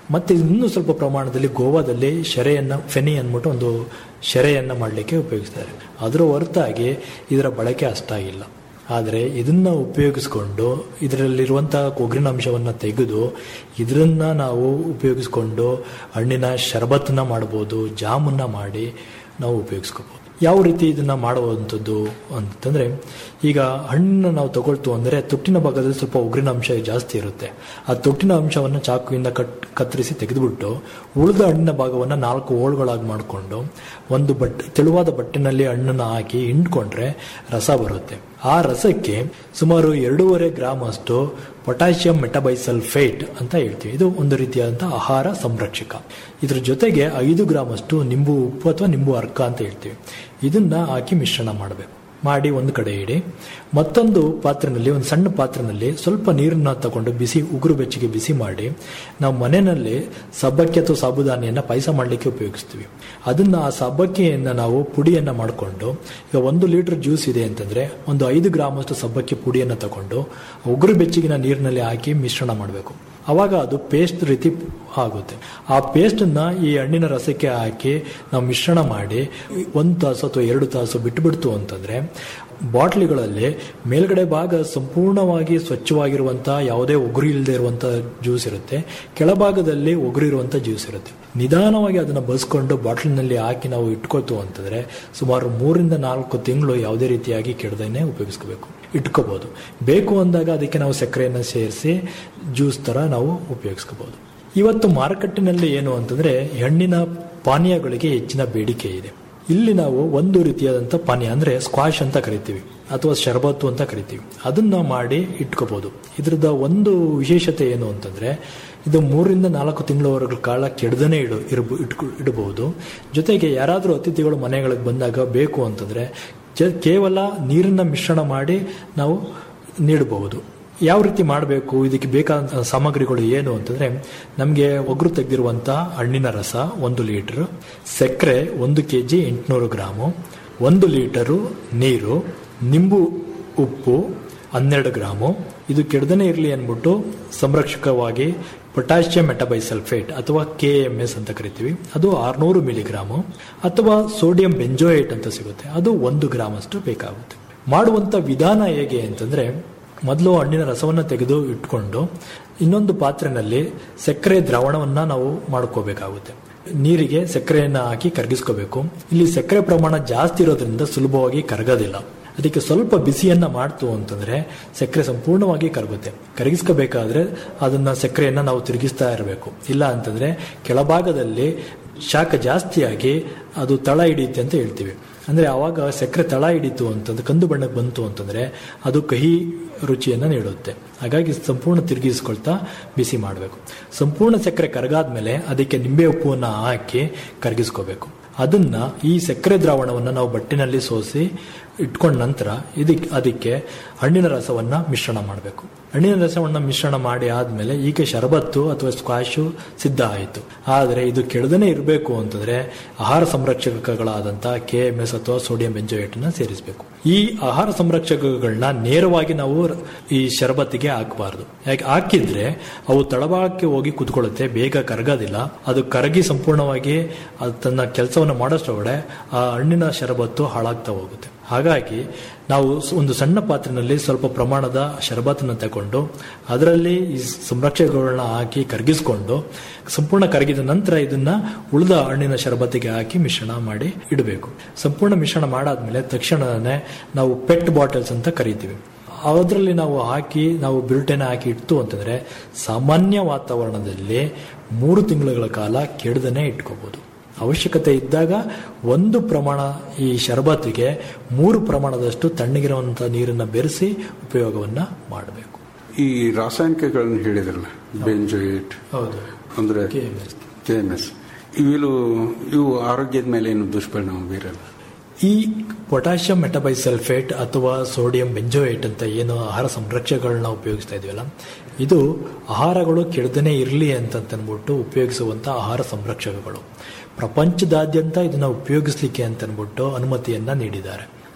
ಮತ್ತೆ ಇನ್ನೂ ಸ್ವಲ್ಪ ಪ್ರಮಾಣದಲ್ಲಿ ಗೋವಾದಲ್ಲಿ ಶೆರೆಯನ್ನ ಫೆನಿ ಅಂದ್ಬಿಟ್ಟು ಒಂದು ಶೆರೆಯನ್ನ ಮಾಡಲಿಕ್ಕೆ ಉಪಯೋಗಿಸ್ತಾರೆ ಅದರ ಹೊರತಾಗಿ ಇದರ ಬಳಕೆ ಅಷ್ಟಾಗಿಲ್ಲ ಆದರೆ ಇದನ್ನ ಉಪಯೋಗಿಸ್ಕೊಂಡು ಇದರಲ್ಲಿರುವಂತಹ ಕೊಬ್ರಿನ ಅಂಶವನ್ನು ತೆಗೆದು ಇದರನ್ನ ನಾವು ಉಪಯೋಗಿಸ್ಕೊಂಡು ಹಣ್ಣಿನ ಶರಬತ್ತನ್ನ ಮಾಡ್ಬೋದು ಜಾಮನ್ನ ಮಾಡಿ ನಾವು ಉಪಯೋಗಿಸ್ಕೋಬಹುದು ಯಾವ ರೀತಿ ಇದನ್ನ ಮಾಡುವಂಥದ್ದು ಅಂತಂದ್ರೆ ಈಗ ಹಣ್ಣನ್ನು ನಾವು ತಗೊಳ್ತು ಅಂದರೆ ತೊಟ್ಟಿನ ಭಾಗದಲ್ಲಿ ಸ್ವಲ್ಪ ಉಗ್ರಿನ ಅಂಶ ಜಾಸ್ತಿ ಇರುತ್ತೆ ಆ ತೊಟ್ಟಿನ ಅಂಶವನ್ನು ಚಾಕುವಿಂದ ಕಟ್ ಕತ್ತರಿಸಿ ತೆಗೆದುಬಿಟ್ಟು ಉಳಿದ ಹಣ್ಣಿನ ಭಾಗವನ್ನು ನಾಲ್ಕು ಹೋಳುಗಳಾಗಿ ಮಾಡಿಕೊಂಡು ಒಂದು ಬಟ್ಟೆ ತೆಳುವಾದ ಬಟ್ಟೆನಲ್ಲಿ ಹಣ್ಣನ್ನು ಹಾಕಿ ಹಿಂಡ್ಕೊಂಡ್ರೆ ರಸ ಬರುತ್ತೆ ಆ ರಸಕ್ಕೆ ಸುಮಾರು ಎರಡೂವರೆ ಗ್ರಾಮ್ ಅಷ್ಟು ಪೊಟ್ಯಾಷಿಯಂ ಮೆಟಬೈಸಲ್ಫೇಟ್ ಅಂತ ಹೇಳ್ತೀವಿ ಇದು ಒಂದು ರೀತಿಯಾದಂತಹ ಆಹಾರ ಸಂರಕ್ಷಕ ಇದ್ರ ಜೊತೆಗೆ ಐದು ಗ್ರಾಮ್ ಅಷ್ಟು ನಿಂಬು ಉಪ್ಪು ಅಥವಾ ನಿಂಬು ಅರ್ಕ ಅಂತ ಹೇಳ್ತೀವಿ ಇದನ್ನ ಹಾಕಿ ಮಿಶ್ರಣ ಮಾಡಬೇಕು ಮಾಡಿ ಒಂದು ಕಡೆ ಇಡಿ ಮತ್ತೊಂದು ಪಾತ್ರೆನಲ್ಲಿ ಒಂದು ಸಣ್ಣ ಪಾತ್ರೆನಲ್ಲಿ ಸ್ವಲ್ಪ ನೀರನ್ನ ತಗೊಂಡು ಬಿಸಿ ಉಗುರು ಬೆಚ್ಚಗೆ ಬಿಸಿ ಮಾಡಿ ನಾವು ಮನೆಯಲ್ಲಿ ಸಬ್ಬಕ್ಕಿ ಅಥವಾ ಸಾಬುದಾನಿಯನ್ನ ಪಾಯಸ ಮಾಡಲಿಕ್ಕೆ ಉಪಯೋಗಿಸ್ತೀವಿ ಅದನ್ನ ಆ ಸಬ್ಬಕ್ಕಿಯನ್ನ ನಾವು ಪುಡಿಯನ್ನ ಮಾಡಿಕೊಂಡು ಈಗ ಒಂದು ಲೀಟರ್ ಜ್ಯೂಸ್ ಇದೆ ಅಂತಂದ್ರೆ ಒಂದು ಐದು ಗ್ರಾಮ್ ಅಷ್ಟು ಸಬ್ಬಕ್ಕಿ ಪುಡಿಯನ್ನ ತಗೊಂಡು ಉಗುರು ಬೆಚ್ಚಗಿನ ನೀರಿನಲ್ಲಿ ಹಾಕಿ ಮಿಶ್ರಣ ಮಾಡಬೇಕು ಅವಾಗ ಅದು ಪೇಸ್ಟ್ ರೀತಿ ಆಗುತ್ತೆ ಆ ಪೇಸ್ಟನ್ನ ಈ ಹಣ್ಣಿನ ರಸಕ್ಕೆ ಹಾಕಿ ನಾವು ಮಿಶ್ರಣ ಮಾಡಿ ಒಂದು ತಾಸು ಅಥವಾ ಎರಡು ತಾಸು ಬಿಟ್ಟುಬಿಡ್ತು ಅಂತಂದ್ರೆ ಬಾಟ್ಲಿಗಳಲ್ಲಿ ಮೇಲ್ಗಡೆ ಭಾಗ ಸಂಪೂರ್ಣವಾಗಿ ಸ್ವಚ್ಛವಾಗಿರುವಂತಹ ಯಾವುದೇ ಒಗುರು ಇಲ್ಲದೆ ಇರುವಂತಹ ಜ್ಯೂಸ್ ಇರುತ್ತೆ ಕೆಳಭಾಗದಲ್ಲಿ ಒಗುರು ಇರುವಂತಹ ಜ್ಯೂಸ್ ಇರುತ್ತೆ ನಿಧಾನವಾಗಿ ಅದನ್ನ ಬಸ್ಕೊಂಡು ಬಾಟ್ಲಿನಲ್ಲಿ ಹಾಕಿ ನಾವು ಇಟ್ಕೋತು ಅಂತಂದ್ರೆ ಸುಮಾರು ಮೂರಿಂದ ನಾಲ್ಕು ತಿಂಗಳು ಯಾವುದೇ ರೀತಿಯಾಗಿ ಕೆಡದೇನೆ ಉಪಯೋಗಿಸ್ಕೋಬೇಕು ಇಟ್ಕೋಬಹುದು ಬೇಕು ಅಂದಾಗ ಅದಕ್ಕೆ ನಾವು ಸಕ್ಕರೆಯನ್ನು ಸೇರಿಸಿ ಜ್ಯೂಸ್ ತರ ನಾವು ಉಪಯೋಗಿಸ್ಕೋಬಹುದು ಇವತ್ತು ಮಾರುಕಟ್ಟೆನಲ್ಲಿ ಏನು ಅಂತಂದ್ರೆ ಹಣ್ಣಿನ ಪಾನೀಯಗಳಿಗೆ ಹೆಚ್ಚಿನ ಬೇಡಿಕೆ ಇದೆ ಇಲ್ಲಿ ನಾವು ಒಂದು ರೀತಿಯಾದಂಥ ಪಾನೀಯ ಅಂದ್ರೆ ಸ್ಕ್ವಾಶ್ ಅಂತ ಕರಿತೀವಿ ಅಥವಾ ಶರಬತ್ತು ಅಂತ ಕರಿತೀವಿ ಅದನ್ನ ಮಾಡಿ ಇಟ್ಕೋಬಹುದು ಇದ್ರದ ಒಂದು ವಿಶೇಷತೆ ಏನು ಅಂತಂದ್ರೆ ಇದು ಮೂರರಿಂದ ನಾಲ್ಕು ತಿಂಗಳವರೆಗಳ ಕಾಲ ಕೆಡದನೆ ಇಡು ಇರಬ ಇಟ್ಕೊ ಇಡಬಹುದು ಜೊತೆಗೆ ಯಾರಾದರೂ ಅತಿಥಿಗಳು ಮನೆಗಳಿಗೆ ಬಂದಾಗ ಬೇಕು ಅಂತಂದ್ರೆ ಜ- ಕೇವಲ ನೀರನ್ನ ಮಿಶ್ರಣ ಮಾಡಿ ನಾವು ನೀಡಬಹುದು ಯಾವ ರೀತಿ ಮಾಡಬೇಕು ಇದಕ್ಕೆ ಬೇಕಾದ ಸಾಮಗ್ರಿಗಳು ಏನು ಅಂತಂದ್ರೆ ನಮಗೆ ಒಗ್ರು ತೆಗೆದಿರುವಂತಹ ಹಣ್ಣಿನ ರಸ ಒಂದು ಲೀಟರ್ ಸಕ್ಕರೆ ಒಂದು ಕೆ ಜಿ ಎಂಟುನೂರು ಗ್ರಾಮು ಒಂದು ಲೀಟರು ನೀರು ನಿಂಬು ಉಪ್ಪು ಹನ್ನೆರಡು ಗ್ರಾಮು ಇದು ಕೆಡದನೆ ಇರಲಿ ಅಂದ್ಬಿಟ್ಟು ಸಂರಕ್ಷಕವಾಗಿ ಪೊಟ್ಯಾಷಿಯಂ ಮೆಟಬೈಸಲ್ಫೇಟ್ ಅಥವಾ ಕೆ ಎಂ ಎಸ್ ಅಂತ ಕರಿತೀವಿ ಅದು ಆರ್ನೂರು ಮಿಲಿಗ್ರಾಮು ಅಥವಾ ಸೋಡಿಯಂ ಬೆಂಜೋಯೇಟ್ ಅಂತ ಸಿಗುತ್ತೆ ಅದು ಒಂದು ಗ್ರಾಮ್ ಅಷ್ಟು ಬೇಕಾಗುತ್ತೆ ಮಾಡುವಂತ ವಿಧಾನ ಹೇಗೆ ಅಂತಂದ್ರೆ ಮೊದಲು ಹಣ್ಣಿನ ರಸವನ್ನು ತೆಗೆದು ಇಟ್ಕೊಂಡು ಇನ್ನೊಂದು ಪಾತ್ರೆನಲ್ಲಿ ಸಕ್ಕರೆ ದ್ರಾವಣವನ್ನ ನಾವು ಮಾಡ್ಕೋಬೇಕಾಗುತ್ತೆ ನೀರಿಗೆ ಸಕ್ಕರೆಯನ್ನ ಹಾಕಿ ಕರಗಿಸ್ಕೋಬೇಕು ಇಲ್ಲಿ ಸಕ್ಕರೆ ಪ್ರಮಾಣ ಜಾಸ್ತಿ ಇರೋದ್ರಿಂದ ಸುಲಭವಾಗಿ ಕರಗೋದಿಲ್ಲ ಅದಕ್ಕೆ ಸ್ವಲ್ಪ ಬಿಸಿಯನ್ನ ಮಾಡ್ತು ಅಂತಂದ್ರೆ ಸಕ್ಕರೆ ಸಂಪೂರ್ಣವಾಗಿ ಕರಗುತ್ತೆ ಕರಗಿಸ್ಕೋಬೇಕಾದ್ರೆ ಅದನ್ನ ಸಕ್ಕರೆಯನ್ನ ನಾವು ತಿರುಗಿಸ್ತಾ ಇರಬೇಕು ಇಲ್ಲ ಅಂತಂದ್ರೆ ಕೆಳಭಾಗದಲ್ಲಿ ಶಾಖ ಜಾಸ್ತಿಯಾಗಿ ಅದು ತಳ ಹಿಡಿಯುತ್ತೆ ಅಂತ ಹೇಳ್ತೀವಿ ಅಂದ್ರೆ ಆವಾಗ ಸಕ್ಕರೆ ತಳ ಹಿಡಿತು ಅಂತಂದ್ರೆ ಕಂದು ಬಣ್ಣಕ್ಕೆ ಬಂತು ಅಂತಂದ್ರೆ ಅದು ಕಹಿ ರುಚಿಯನ್ನ ನೀಡುತ್ತೆ ಹಾಗಾಗಿ ಸಂಪೂರ್ಣ ತಿರುಗಿಸ್ಕೊಳ್ತಾ ಬಿಸಿ ಮಾಡಬೇಕು ಸಂಪೂರ್ಣ ಸಕ್ಕರೆ ಕರಗಾದ್ಮೇಲೆ ಅದಕ್ಕೆ ನಿಂಬೆ ಉಪ್ಪುವನ್ನ ಹಾಕಿ ಕರಗಿಸ್ಕೋಬೇಕು ಅದನ್ನ ಈ ಸಕ್ಕರೆ ದ್ರಾವಣವನ್ನು ನಾವು ಬಟ್ಟೆನಲ್ಲಿ ಸೋಸಿ ಇಟ್ಕೊಂಡ ನಂತರ ಇದಕ್ಕೆ ಅದಕ್ಕೆ ಹಣ್ಣಿನ ರಸವನ್ನ ಮಿಶ್ರಣ ಮಾಡಬೇಕು ಹಣ್ಣಿನ ರಸವನ್ನ ಮಿಶ್ರಣ ಮಾಡಿ ಆದ್ಮೇಲೆ ಈಗ ಶರಬತ್ತು ಅಥವಾ ಸ್ಕ್ವಾಶು ಸಿದ್ಧ ಆಯಿತು ಆದರೆ ಇದು ಕೆಳದನೆ ಇರಬೇಕು ಅಂತಂದ್ರೆ ಆಹಾರ ಸಂರಕ್ಷಕಗಳಾದಂತಹ ಕೆ ಎಂ ಎಸ್ ಅಥವಾ ಸೋಡಿಯಂ ಬೆಂಜೋಯೇಟ್ ನ ಸೇರಿಸಬೇಕು ಈ ಆಹಾರ ಸಂರಕ್ಷಕಗಳನ್ನ ನೇರವಾಗಿ ನಾವು ಈ ಶರಬತ್ತಿಗೆ ಹಾಕಬಾರದು ಯಾಕೆ ಹಾಕಿದ್ರೆ ಅವು ತಳಭಾಗಕ್ಕೆ ಹೋಗಿ ಕುತ್ಕೊಳ್ಳುತ್ತೆ ಬೇಗ ಕರಗೋದಿಲ್ಲ ಅದು ಕರಗಿ ಸಂಪೂರ್ಣವಾಗಿ ಅದು ತನ್ನ ಕೆಲಸವನ್ನು ಮಾಡೋಷ್ಟೊಳಗಡೆ ಆ ಹಣ್ಣಿನ ಶರಬತ್ತು ಹಾಳಾಗ್ತಾ ಹೋಗುತ್ತೆ ಹಾಗಾಗಿ ನಾವು ಸ್- ಒಂದು ಸಣ್ಣ ಪಾತ್ರೆನಲ್ಲಿ ಸ್ವಲ್ಪ ಪ್ರಮಾಣದ ಶರಬತ್ತನ್ನು ತಗೊಂಡು ಅದರಲ್ಲಿ ಈ ಸಂರಕ್ಷಕಗಳನ್ನ ಹಾಕಿ ಕರಗಿಸ್ಕೊಂಡು ಸಂಪೂರ್ಣ ಕರಗಿದ ನಂತರ ಇದನ್ನ ಉಳಿದ ಹಣ್ಣಿನ ಶರಬತ್ತಿಗೆ ಹಾಕಿ ಮಿಶ್ರಣ ಮಾಡಿ ಇಡಬೇಕು ಸಂಪೂರ್ಣ ಮಿಶ್ರಣ ಮಾಡಾದ್ಮೇಲೆ ತಕ್ಷಣನೇ ನಾವು ಪೆಟ್ ಬಾಟಲ್ಸ್ ಅಂತ ಕರಿತೀವಿ ಅದರಲ್ಲಿ ನಾವು ಹಾಕಿ ನಾವು ಬಿಲ್ಟೆನ ಹಾಕಿ ಇಟ್ಟು ಅಂತಂದ್ರೆ ಸಾಮಾನ್ಯ ವಾತಾವರಣದಲ್ಲಿ ಮೂರು ತಿಂಗಳುಗಳ ಕಾಲ ಕೆಡದನೆ ಇಟ್ಕೋಬಹುದು ಅವಶ್ಯಕತೆ ಇದ್ದಾಗ ಒಂದು ಪ್ರಮಾಣ ಈ ಶರಬತ್ತಿಗೆ ಮೂರು ಪ್ರಮಾಣದಷ್ಟು ತಣ್ಣಗಿರುವಂತಹ ನೀರನ್ನ ಬೆರೆಸಿ ಉಪಯೋಗವನ್ನ ಮಾಡಬೇಕು ಈ ರಾಸಾಯನಿಕಗಳನ್ನು ಹೇಳಿದ್ರಲ್ಲ ಬೆಂಜೋಯೇಟ್ ಹೌದು ಅಂದ್ರೆ KMS. ಕೆ ಎಂ ಎಸ್ ಇವು ಇವು ಆರೋಗ್ಯದ ಮೇಲೆ ಏನು ದುಷ್ಪರಿಣಾಮ ಬೀರಲ್ಲ ಈ ಪೊಟ್ಯಾಷಿಯಂ ಮೆಟಬೈಸಲ್ಫೇಟ್ ಅಥವಾ ಸೋಡಿಯಂ ಬೆಂಜೋಯೇಟ್ ಅಂತ ಏನು ಆಹಾರ ಸಂರಕ್ಷಕಗಳನ್ನ ಉಪಯೋಗಿಸ್ತಾ ಇದೀವಲ್ಲ ಇದು ಆಹಾರಗಳು ಕೆಡದನೆ ಇರಲಿ ಅಂತಂದ್ಬಿಟ್ಟು ಉಪಯೋಗಿಸುವಂತ ಆಹಾರ ಸಂರಕ್ಷಕಗಳು ಪ್ರಪಂಚದಾದ್ಯಂತ ಇದನ್ನ ಉಪಯೋಗಿಸ್ಲಿಕ್ಕೆ ಅಂತನ್ಬಿಟ್ಟು ಅನುಮತಿಯನ್ನ ನೀಡಿದ್ದಾರೆ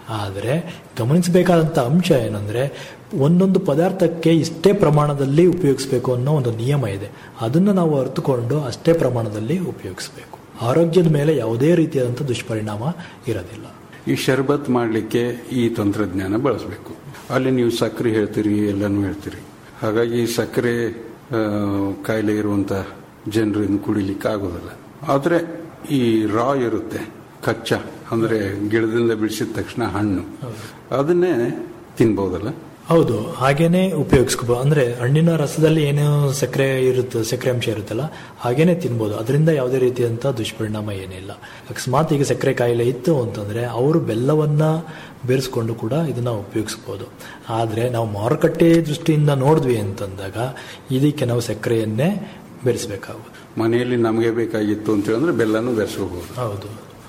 ಆದರೆ ಗಮನಿಸಬೇಕಾದಂಥ ಅಂಶ ಏನಂದ್ರೆ ಒಂದೊಂದು ಪದಾರ್ಥಕ್ಕೆ ಇಷ್ಟೇ ಪ್ರಮಾಣದಲ್ಲಿ ಉಪಯೋಗಿಸಬೇಕು ಅನ್ನೋ ಒಂದು ನಿಯಮ ಇದೆ ಅದನ್ನು ನಾವು ಅರ್ಥಕೊಂಡು ಅಷ್ಟೇ ಪ್ರಮಾಣದಲ್ಲಿ ಉಪಯೋಗಿಸಬೇಕು ಆರೋಗ್ಯದ ಮೇಲೆ ಯಾವುದೇ ರೀತಿಯಾದಂಥ ದುಷ್ಪರಿಣಾಮ ಇರೋದಿಲ್ಲ ಈ ಶರ್ಬತ್ ಮಾಡಲಿಕ್ಕೆ ಈ ತಂತ್ರಜ್ಞಾನ ಬಳಸಬೇಕು ಅಲ್ಲಿ ನೀವು ಸಕ್ಕರೆ ಹೇಳ್ತೀರಿ ಎಲ್ಲನೂ ಹೇಳ್ತೀರಿ ಹಾಗಾಗಿ ಸಕ್ಕರೆ ಆ, ಕಾಯಿಲೆ ಇರುವಂತ ಜನರು ಇನ್ನು ಕುಡಿಲಿಕ್ಕೆ ಆಗೋದಿಲ್ಲ ಆದರೆ ಈ ರಾ ಇರುತ್ತೆ ಕಚ್ಚಾ ಅಂದ್ರೆ ಗಿಡದಿಂದ ಬಿಡಿಸಿದ ತಕ್ಷಣ ಹಣ್ಣು ಅದನ್ನೇ ತಿನ್ಬೋದಲ್ಲ ಹೌದು ಹಾಗೇನೆ ಉಪಯೋಗಿಸ್ಕೋಬಹುದು ಅಂದ್ರೆ ಹಣ್ಣಿನ ರಸದಲ್ಲಿ ಏನು ಸಕ್ಕರೆ ಇರುತ್ತೆ ಸಕ್ಕರೆ ಅಂಶ ಇರುತ್ತಲ್ಲ ಹಾಗೇನೆ ತಿನ್ಬೋದು ಅದರಿಂದ ಯಾವುದೇ ರೀತಿಯಂತ ದುಷ್ಪರಿಣಾಮ ಏನಿಲ್ಲ ಅಕಸ್ಮಾತ್ ಈಗ ಸಕ್ಕರೆ ಕಾಯಿಲೆ ಇತ್ತು ಅಂತಂದ್ರೆ ಅವರು ಬೆಲ್ಲವನ್ನ ಬೆರೆಸ್ಕೊಂಡು ಕೂಡ ಇದನ್ನ ಉಪಯೋಗಿಸ್ಬೋದು ಆದ್ರೆ ನಾವು ಮಾರುಕಟ್ಟೆ ದೃಷ್ಟಿಯಿಂದ ನೋಡಿದ್ವಿ ಅಂತಂದಾಗ ಇದಕ್ಕೆ ನಾವು ಸಕ್ಕರೆಯನ್ನೇ ಬೆರೆಸಬೇಕಾಗುತ್ತೆ ಮನೆಯಲ್ಲಿ ನಮಗೆ ಬೇಕಾಗಿತ್ತು ಅಂತ ಹೇಳಿದ್ರೆ ಬೆಲ್ಲನೂ ಬೆರೆಸ್ಕೋಬಹುದು ಹೌದು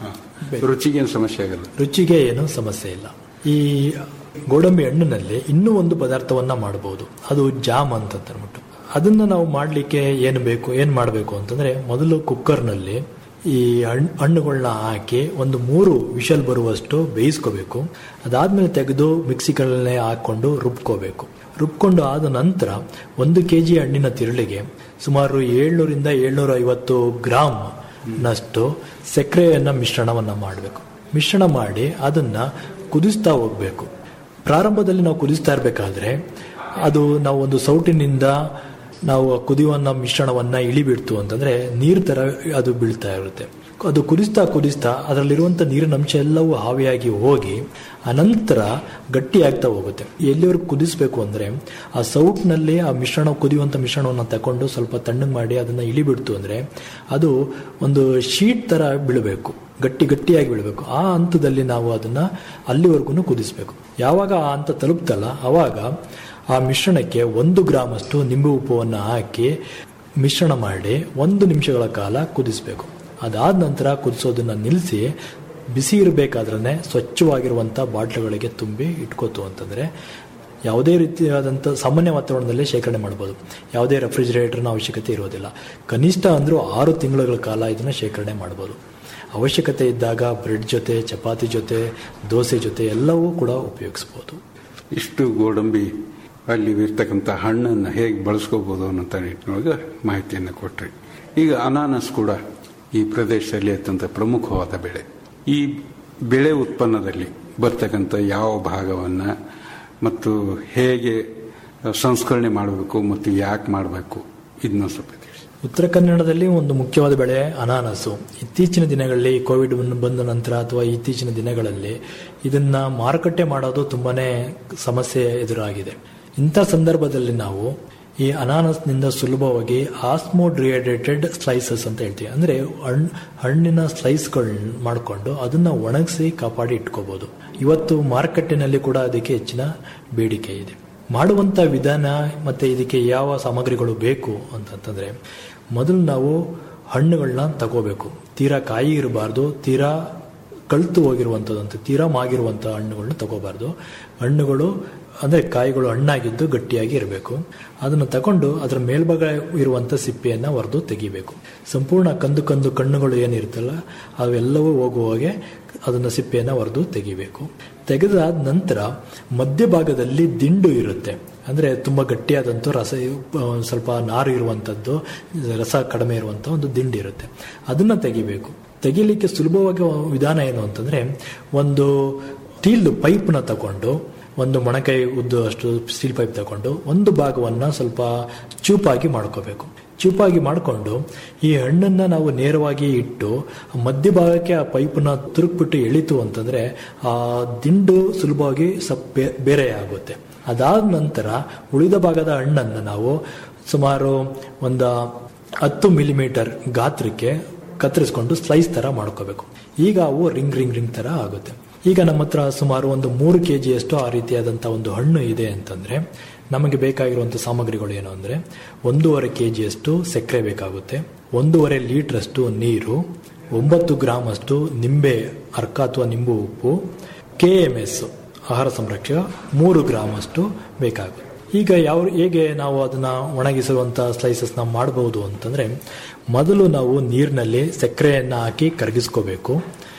ರುಚಿಗೇನು ಸಮಸ್ಯೆ ಆಗಲ್ಲ ರುಚಿಗೆ ಏನು ಸಮಸ್ಯೆ ಇಲ್ಲ ಈ ಗೋಡಂಬಿ ಹಣ್ಣಿನಲ್ಲಿ ಇನ್ನೂ ಒಂದು ಪದಾರ್ಥವನ್ನ ಮಾಡಬಹುದು ಅದು ಜಾಮ್ ಅಂತ ಅಂದ್ಬಿಟ್ಟು ಅದನ್ನ ನಾವು ಮಾಡಲಿಕ್ಕೆ ಏನು ಬೇಕು ಏನ್ ಮಾಡಬೇಕು ಅಂತಂದ್ರೆ ಮೊದಲು ಕುಕ್ಕರ್ನಲ್ಲಿ ಈ ಹಣ್ಣು ಹಣ್ಣುಗಳನ್ನ ಹಾಕಿ ಒಂದು ಮೂರು ವಿಷಲ್ ಬರುವಷ್ಟು ಬೇಯಿಸ್ಕೋಬೇಕು ಅದಾದ್ಮೇಲೆ ತೆಗೆದು ಮಿಕ್ಸಿಗಳನ್ನೇ ಹಾಕೊಂಡು ರುಬ್ಕೋಬೇಕು ರುಬ್ಕೊಂಡು ಆದ ನಂತರ ಒಂದು ಕೆ ಜಿ ಹಣ್ಣಿನ ತಿರುಳಿಗೆ ಸುಮಾರು ಏಳ್ನೂರಿಂದ ಏಳ್ನೂರ ಐವತ್ತು ಗ್ರಾಮ್ ನಷ್ಟು ಸಕ್ಕರೆಯನ್ನ ಮಿಶ್ರಣವನ್ನ ಮಾಡಬೇಕು ಮಿಶ್ರಣ ಮಾಡಿ ಅದನ್ನ ಕುದಿಸ್ತಾ ಹೋಗ್ಬೇಕು ಪ್ರಾರಂಭದಲ್ಲಿ ನಾವು ಕುದಿಸ್ತಾ ಇರಬೇಕಾದ್ರೆ ಅದು ನಾವು ಒಂದು ಸೌಟಿನಿಂದ ನಾವು ಆ ಕುದಿಯುವನ್ನ ಮಿಶ್ರಣವನ್ನ ಇಳಿಬಿಡ್ತು ಅಂತಂದ್ರೆ ನೀರ್ ತರ ಅದು ಬೀಳ್ತಾ ಇರುತ್ತೆ ಅದು ಕುದಿಸ್ತಾ ಕುದಿಸ್ತಾ ಅದರಲ್ಲಿರುವಂತ ನೀರಿನ ಅಂಶ ಎಲ್ಲವೂ ಹಾವಿಯಾಗಿ ಹೋಗಿ ಅನಂತರ ಗಟ್ಟಿ ಆಗ್ತಾ ಹೋಗುತ್ತೆ ಎಲ್ಲಿವರೆಗೂ ಕುದಿಸ್ಬೇಕು ಅಂದ್ರೆ ಆ ಸೌಟ್ನಲ್ಲಿ ಆ ಮಿಶ್ರಣ ಕುದಿಯುವಂತ ಮಿಶ್ರಣವನ್ನು ತಕೊಂಡು ಸ್ವಲ್ಪ ತಣ್ಣಗೆ ಮಾಡಿ ಅದನ್ನ ಇಳಿಬಿಡ್ತು ಅಂದ್ರೆ ಅದು ಒಂದು ಶೀಟ್ ತರ ಬೀಳಬೇಕು ಗಟ್ಟಿ ಗಟ್ಟಿಯಾಗಿ ಬೀಳಬೇಕು ಆ ಹಂತದಲ್ಲಿ ನಾವು ಅದನ್ನ ಅಲ್ಲಿವರೆಗೂ ಕುದಿಸ್ಬೇಕು ಯಾವಾಗ ಆ ಹಂತ ತಲುಪ್ತಲ್ಲ ಅವಾಗ ಆ ಮಿಶ್ರಣಕ್ಕೆ ಒಂದು ಗ್ರಾಮ್ ಅಷ್ಟು ನಿಂಬೆ ಉಪ್ಪವನ್ನು ಹಾಕಿ ಮಿಶ್ರಣ ಮಾಡಿ ಒಂದು ನಿಮಿಷಗಳ ಕಾಲ ಕುದಿಸ್ಬೇಕು ಅದಾದ ನಂತರ ಕುದಿಸೋದನ್ನ ನಿಲ್ಲಿಸಿ ಬಿಸಿ ಇರಬೇಕಾದ್ರೆ ಸ್ವಚ್ಛವಾಗಿರುವಂಥ ಬಾಟ್ಲುಗಳಿಗೆ ತುಂಬಿ ಇಟ್ಕೋತು ಅಂತಂದ್ರೆ ಯಾವುದೇ ರೀತಿಯಾದಂಥ ಸಾಮಾನ್ಯ ವಾತಾವರಣದಲ್ಲಿ ಶೇಖರಣೆ ಮಾಡ್ಬೋದು ಯಾವುದೇ ರೆಫ್ರಿಜಿರೇಟರ್ನ ಅವಶ್ಯಕತೆ ಇರೋದಿಲ್ಲ ಕನಿಷ್ಠ ಅಂದರೂ ಆರು ತಿಂಗಳ ಕಾಲ ಇದನ್ನು ಶೇಖರಣೆ ಮಾಡ್ಬೋದು ಅವಶ್ಯಕತೆ ಇದ್ದಾಗ ಬ್ರೆಡ್ ಜೊತೆ ಚಪಾತಿ ಜೊತೆ ದೋಸೆ ಜೊತೆ ಎಲ್ಲವೂ ಕೂಡ ಉಪಯೋಗಿಸ್ಬೋದು ಇಷ್ಟು ಗೋಡಂಬಿ ಅಲ್ಲಿ ಇರ್ತಕ್ಕಂಥ ಹಣ್ಣನ್ನು ಹೇಗೆ ಬಳಸ್ಕೋಬಹುದು ಅನ್ನೋ ನಿಟ್ಟಿನೊಳಗೆ ಮಾಹಿತಿಯನ್ನು ಕೊಟ್ರಿ ಈಗ ಅನಾನಸ್ ಕೂಡ ಈ ಪ್ರದೇಶದಲ್ಲಿ ಅತ್ಯಂತ ಪ್ರಮುಖವಾದ ಬೆಳೆ ಈ ಬೆಳೆ ಉತ್ಪನ್ನದಲ್ಲಿ ಬರ್ತಕ್ಕಂಥ ಯಾವ ಭಾಗವನ್ನ ಮತ್ತು ಹೇಗೆ ಸಂಸ್ಕರಣೆ ಮಾಡಬೇಕು ಮತ್ತು ಯಾಕೆ ಮಾಡಬೇಕು ಇದನ್ನ ಸ್ವಲ್ಪ ತಿಳಿಸಿ ಉತ್ತರ ಕನ್ನಡದಲ್ಲಿ ಒಂದು ಮುಖ್ಯವಾದ ಬೆಳೆ ಅನಾನಸು ಇತ್ತೀಚಿನ ದಿನಗಳಲ್ಲಿ ಕೋವಿಡ್ ಬಂದ ನಂತರ ಅಥವಾ ಇತ್ತೀಚಿನ ದಿನಗಳಲ್ಲಿ ಇದನ್ನ ಮಾರುಕಟ್ಟೆ ಮಾಡೋದು ತುಂಬಾನೇ ಸಮಸ್ಯೆ ಎದುರಾಗಿದೆ ಇಂಥ ಸಂದರ್ಭದಲ್ಲಿ ನಾವು ಈ ಅನಾನಸ್ನಿಂದ ಸುಲಭವಾಗಿ ಆಸ್ಮೋಡ್ರಿಯೇಟೆಡ್ ಸ್ಲೈಸಸ್ ಅಂತ ಹೇಳ್ತೀವಿ ಅಂದ್ರೆ ಹಣ್ ಹಣ್ಣಿನ ಸ್ಲೈಸ್ಗಳನ್ನ ಮಾಡಿಕೊಂಡು ಅದನ್ನ ಒಣಗಿಸಿ ಕಾಪಾಡಿ ಇಟ್ಕೋಬಹುದು ಇವತ್ತು ಮಾರುಕಟ್ಟೆನಲ್ಲಿ ಕೂಡ ಅದಕ್ಕೆ ಹೆಚ್ಚಿನ ಬೇಡಿಕೆ ಇದೆ ಮಾಡುವಂತ ವಿಧಾನ ಮತ್ತೆ ಇದಕ್ಕೆ ಯಾವ ಸಾಮಗ್ರಿಗಳು ಬೇಕು ಅಂತಂತಂದ್ರೆ ಮೊದಲು ನಾವು ಹಣ್ಣುಗಳನ್ನ ತಗೋಬೇಕು ತೀರಾ ಕಾಯಿ ಇರಬಾರ್ದು ತೀರಾ ಕಳ್ತು ಹೋಗಿರುವಂಥದ್ದು ತೀರಾ ಮಾಗಿರುವಂಥ ಹಣ್ಣುಗಳನ್ನ ತಗೋಬಾರ್ದು ಹಣ್ಣುಗಳು ಅಂದರೆ ಕಾಯಿಗಳು ಹಣ್ಣಾಗಿದ್ದು ಗಟ್ಟಿಯಾಗಿ ಇರಬೇಕು ಅದನ್ನು ತಗೊಂಡು ಅದರ ಮೇಲ್ಭಾಗ ಇರುವಂಥ ಸಿಪ್ಪೆಯನ್ನು ಹೊರದು ತೆಗಿಬೇಕು ಸಂಪೂರ್ಣ ಕಂದು ಕಂದು ಕಣ್ಣುಗಳು ಏನಿರುತ್ತಲ್ಲ ಅವೆಲ್ಲವೂ ಹೋಗುವಾಗೆ ಅದನ್ನು ಸಿಪ್ಪೆಯನ್ನು ಹೊರದು ತೆಗಿಬೇಕು ತೆಗೆದಾದ ನಂತರ ಮಧ್ಯಭಾಗದಲ್ಲಿ ದಿಂಡು ಇರುತ್ತೆ ಅಂದರೆ ತುಂಬ ಗಟ್ಟಿಯಾದಂಥ ರಸ ಸ್ವಲ್ಪ ನಾರು ಇರುವಂಥದ್ದು ರಸ ಕಡಿಮೆ ಇರುವಂಥ ಒಂದು ದಿಂಡು ಇರುತ್ತೆ ಅದನ್ನು ತೆಗಿಬೇಕು ತೆಗಿಲಿಕ್ಕೆ ಸುಲಭವಾಗಿ ವಿಧಾನ ಏನು ಅಂತಂದ್ರೆ ಒಂದು ಸ್ಟೀಲ್ ಪೈಪ್ನ ತಗೊಂಡು ಒಂದು ಮೊಣಕೈ ಉದ್ದು ಅಷ್ಟು ಸ್ಟೀಲ್ ಪೈಪ್ ತಗೊಂಡು ಒಂದು ಭಾಗವನ್ನ ಸ್ವಲ್ಪ ಚೂಪಾಗಿ ಮಾಡ್ಕೋಬೇಕು ಚೂಪಾಗಿ ಮಾಡಿಕೊಂಡು ಈ ಹಣ್ಣನ್ನ ನಾವು ನೇರವಾಗಿ ಇಟ್ಟು ಮಧ್ಯಭಾಗಕ್ಕೆ ಆ ಪೈಪ್ನ ತುರುಕ್ಬಿಟ್ಟು ಎಳಿತು ಅಂತಂದ್ರೆ ಆ ದಿಂಡು ಸುಲಭವಾಗಿ ಸ್ವಲ್ಪ ಬೇರೆ ಆಗುತ್ತೆ ಅದಾದ ನಂತರ ಉಳಿದ ಭಾಗದ ಹಣ್ಣನ್ನು ನಾವು ಸುಮಾರು ಒಂದು ಹತ್ತು ಮಿಲಿಮೀಟರ್ ಗಾತ್ರಕ್ಕೆ ಕತ್ತರಿಸ್ಕೊಂಡು ಸ್ಲೈಸ್ ತರ ಮಾಡ್ಕೋಬೇಕು ಈಗ ಅವು ರಿಂಗ್ ರಿಂಗ್ ರಿಂಗ್ ತರ ಆಗುತ್ತೆ ಈಗ ನಮ್ಮ ಹತ್ರ ಸುಮಾರು ಒಂದು ಮೂರು ಕೆ ಜಿಯಷ್ಟು ಆ ರೀತಿಯಾದಂಥ ಒಂದು ಹಣ್ಣು ಇದೆ ಅಂತಂದ್ರೆ ನಮಗೆ ಬೇಕಾಗಿರುವಂಥ ಸಾಮಗ್ರಿಗಳು ಏನು ಅಂದರೆ ಒಂದೂವರೆ ಕೆ ಜಿಯಷ್ಟು ಸಕ್ಕರೆ ಬೇಕಾಗುತ್ತೆ ಒಂದೂವರೆ ಲೀಟ್ರಷ್ಟು ನೀರು ಒಂಬತ್ತು ಗ್ರಾಮ್ ಅಷ್ಟು ನಿಂಬೆ ಅರ್ಕ ಅಥವಾ ನಿಂಬು ಉಪ್ಪು ಕೆ ಎಮ್ ಎಸ್ ಆಹಾರ ಸಂರಕ್ಷಕ ಮೂರು ಗ್ರಾಮ್ ಅಷ್ಟು ಬೇಕಾಗುತ್ತೆ ಈಗ ಯಾವ ಹೇಗೆ ನಾವು ಅದನ್ನ ಒಣಗಿಸುವಂತ ಸ್ಲೈಸಸ್ನ ಮಾಡಬಹುದು ಅಂತಂದ್ರೆ ಮೊದಲು ನಾವು ನೀರಿನಲ್ಲಿ ಸಕ್ಕರೆಯನ್ನು ಹಾಕಿ ಕರಗಿಸ್ಕೋಬೇಕು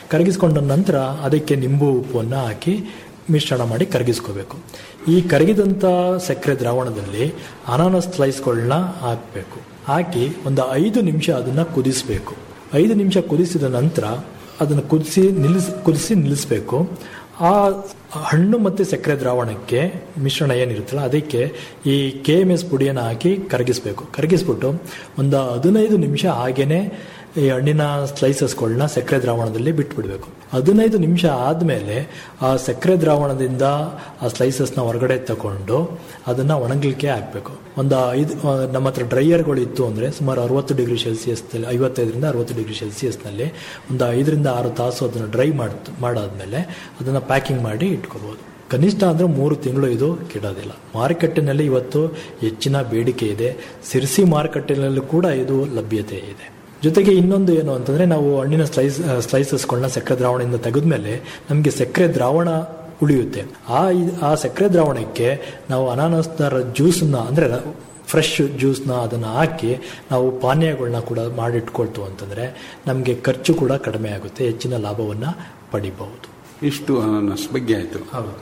ಕರಗಿಸ್ಕೊಂಡ ನಂತರ ಅದಕ್ಕೆ ನಿಂಬು ಉಪ್ಪನ್ನು ಹಾಕಿ ಮಿಶ್ರಣ ಮಾಡಿ ಕರಗಿಸ್ಕೋಬೇಕು ಈ ಕರಗಿದಂಥ ಸಕ್ಕರೆ ದ್ರಾವಣದಲ್ಲಿ ಅನಾನಸ್ ಸ್ಲೈಸ್ಗಳನ್ನ ಹಾಕಬೇಕು ಹಾಕಿ ಒಂದು ಐದು ನಿಮಿಷ ಅದನ್ನು ಕುದಿಸಬೇಕು ಐದು ನಿಮಿಷ ಕುದಿಸಿದ ನಂತರ ಅದನ್ನು ಕುದಿಸಿ ನಿಲ್ಲಿಸ್ ಕುದಿಸಿ ನಿಲ್ಲಿಸಬೇಕು ಆ ಹಣ್ಣು ಮತ್ತು ಸಕ್ಕರೆ ದ್ರಾವಣಕ್ಕೆ ಮಿಶ್ರಣ ಏನಿರುತ್ತಲ್ಲ ಅದಕ್ಕೆ ಈ ಕೆ ಎಮ್ ಎಸ್ ಪುಡಿಯನ್ನು ಹಾಕಿ ಕರಗಿಸ್ಬೇಕು ಕರಗಿಸ್ಬಿಟ್ಟು ಒಂದು ಹದಿನೈದು ನಿಮಿಷ ಹಾಗೇನೆ ಈ ಹಣ್ಣಿನ ಸ್ಲೈಸಸ್ಗಳನ್ನ ಸಕ್ಕರೆ ದ್ರಾವಣದಲ್ಲಿ ಬಿಟ್ಬಿಡ್ಬೇಕು ಹದಿನೈದು ನಿಮಿಷ ಆದಮೇಲೆ ಆ ಸಕ್ಕರೆ ದ್ರಾವಣದಿಂದ ಆ ಸ್ಲೈಸಸ್ನ ಹೊರಗಡೆ ತಗೊಂಡು ಅದನ್ನು ಒಣಗಲಿಕ್ಕೆ ಹಾಕಬೇಕು ಒಂದು ಐದು ಆ, ನಮ್ಮ ಹತ್ರ ಡ್ರೈಯರ್ಗಳು ಇತ್ತು ಅಂದರೆ ಸುಮಾರು ಅರವತ್ತು ಡಿಗ್ರಿ ಸೆಲ್ಸಿಯಸ್ನಲ್ಲಿ ಐವತ್ತೈದರಿಂದ ಅರವತ್ತು ಡಿಗ್ರಿ ಸೆಲ್ಸಿಯಸ್ನಲ್ಲಿ ಒಂದು ಐದರಿಂದ ಆರು ತಾಸು ಅದನ್ನು ಡ್ರೈ ಮಾಡ್ ಮಾಡಾದ್ಮೇಲೆ ಅದನ್ನು ಪ್ಯಾಕಿಂಗ್ ಮಾಡಿ ಇಟ್ಕೋಬೋದು ಕನಿಷ್ಠ ಅಂದರೆ ಮೂರು ತಿಂಗಳು ಇದು ಕೆಡೋದಿಲ್ಲ ಮಾರುಕಟ್ಟೆನಲ್ಲಿ ಇವತ್ತು ಹೆಚ್ಚಿನ ಬೇಡಿಕೆ ಇದೆ ಸಿರ್ಸಿ ಮಾರುಕಟ್ಟೆನಲ್ಲೂ ಕೂಡ ಇದು ಲಭ್ಯತೆ ಇದೆ ಜೊತೆಗೆ ಇನ್ನೊಂದು ಏನು ಅಂತಂದ್ರೆ ನಾವು ಹಣ್ಣಿನ ಸ್ಲೈಸ್ ಸ್ಲೈಸಸ್ಗಳನ್ನ ಸಕ್ಕರೆ ದ್ರಾವಣದಿಂದ ತೆಗೆದ್ಮೇಲೆ ನಮಗೆ ಸಕ್ಕರೆ ದ್ರಾವಣ ಉಳಿಯುತ್ತೆ ಆ ಇದ್- ಆ ಸಕ್ಕರೆ ದ್ರಾವಣಕ್ಕೆ ನಾವು ಅನಾನಸ್ನ ಜ್ಯೂಸನ್ನ ಅಂದ್ರೆ ಫ್ರೆಶ್ ಜ್ಯೂಸ್ನ ಅದನ್ನು ಹಾಕಿ ನಾವು ಪಾನೀಯಗಳನ್ನ ಕೂಡ ಮಾಡಿಟ್ಕೊಳ್ತು ಅಂತಂದ್ರೆ ನಮಗೆ ಖರ್ಚು ಕೂಡ ಕಡಿಮೆ ಆಗುತ್ತೆ ಹೆಚ್ಚಿನ ಲಾಭವನ್ನ ಪಡಿಬಹುದು ಇಷ್ಟು ಅನಾನಸ್ ಬಗ್ಗೆ ಆಯಿತು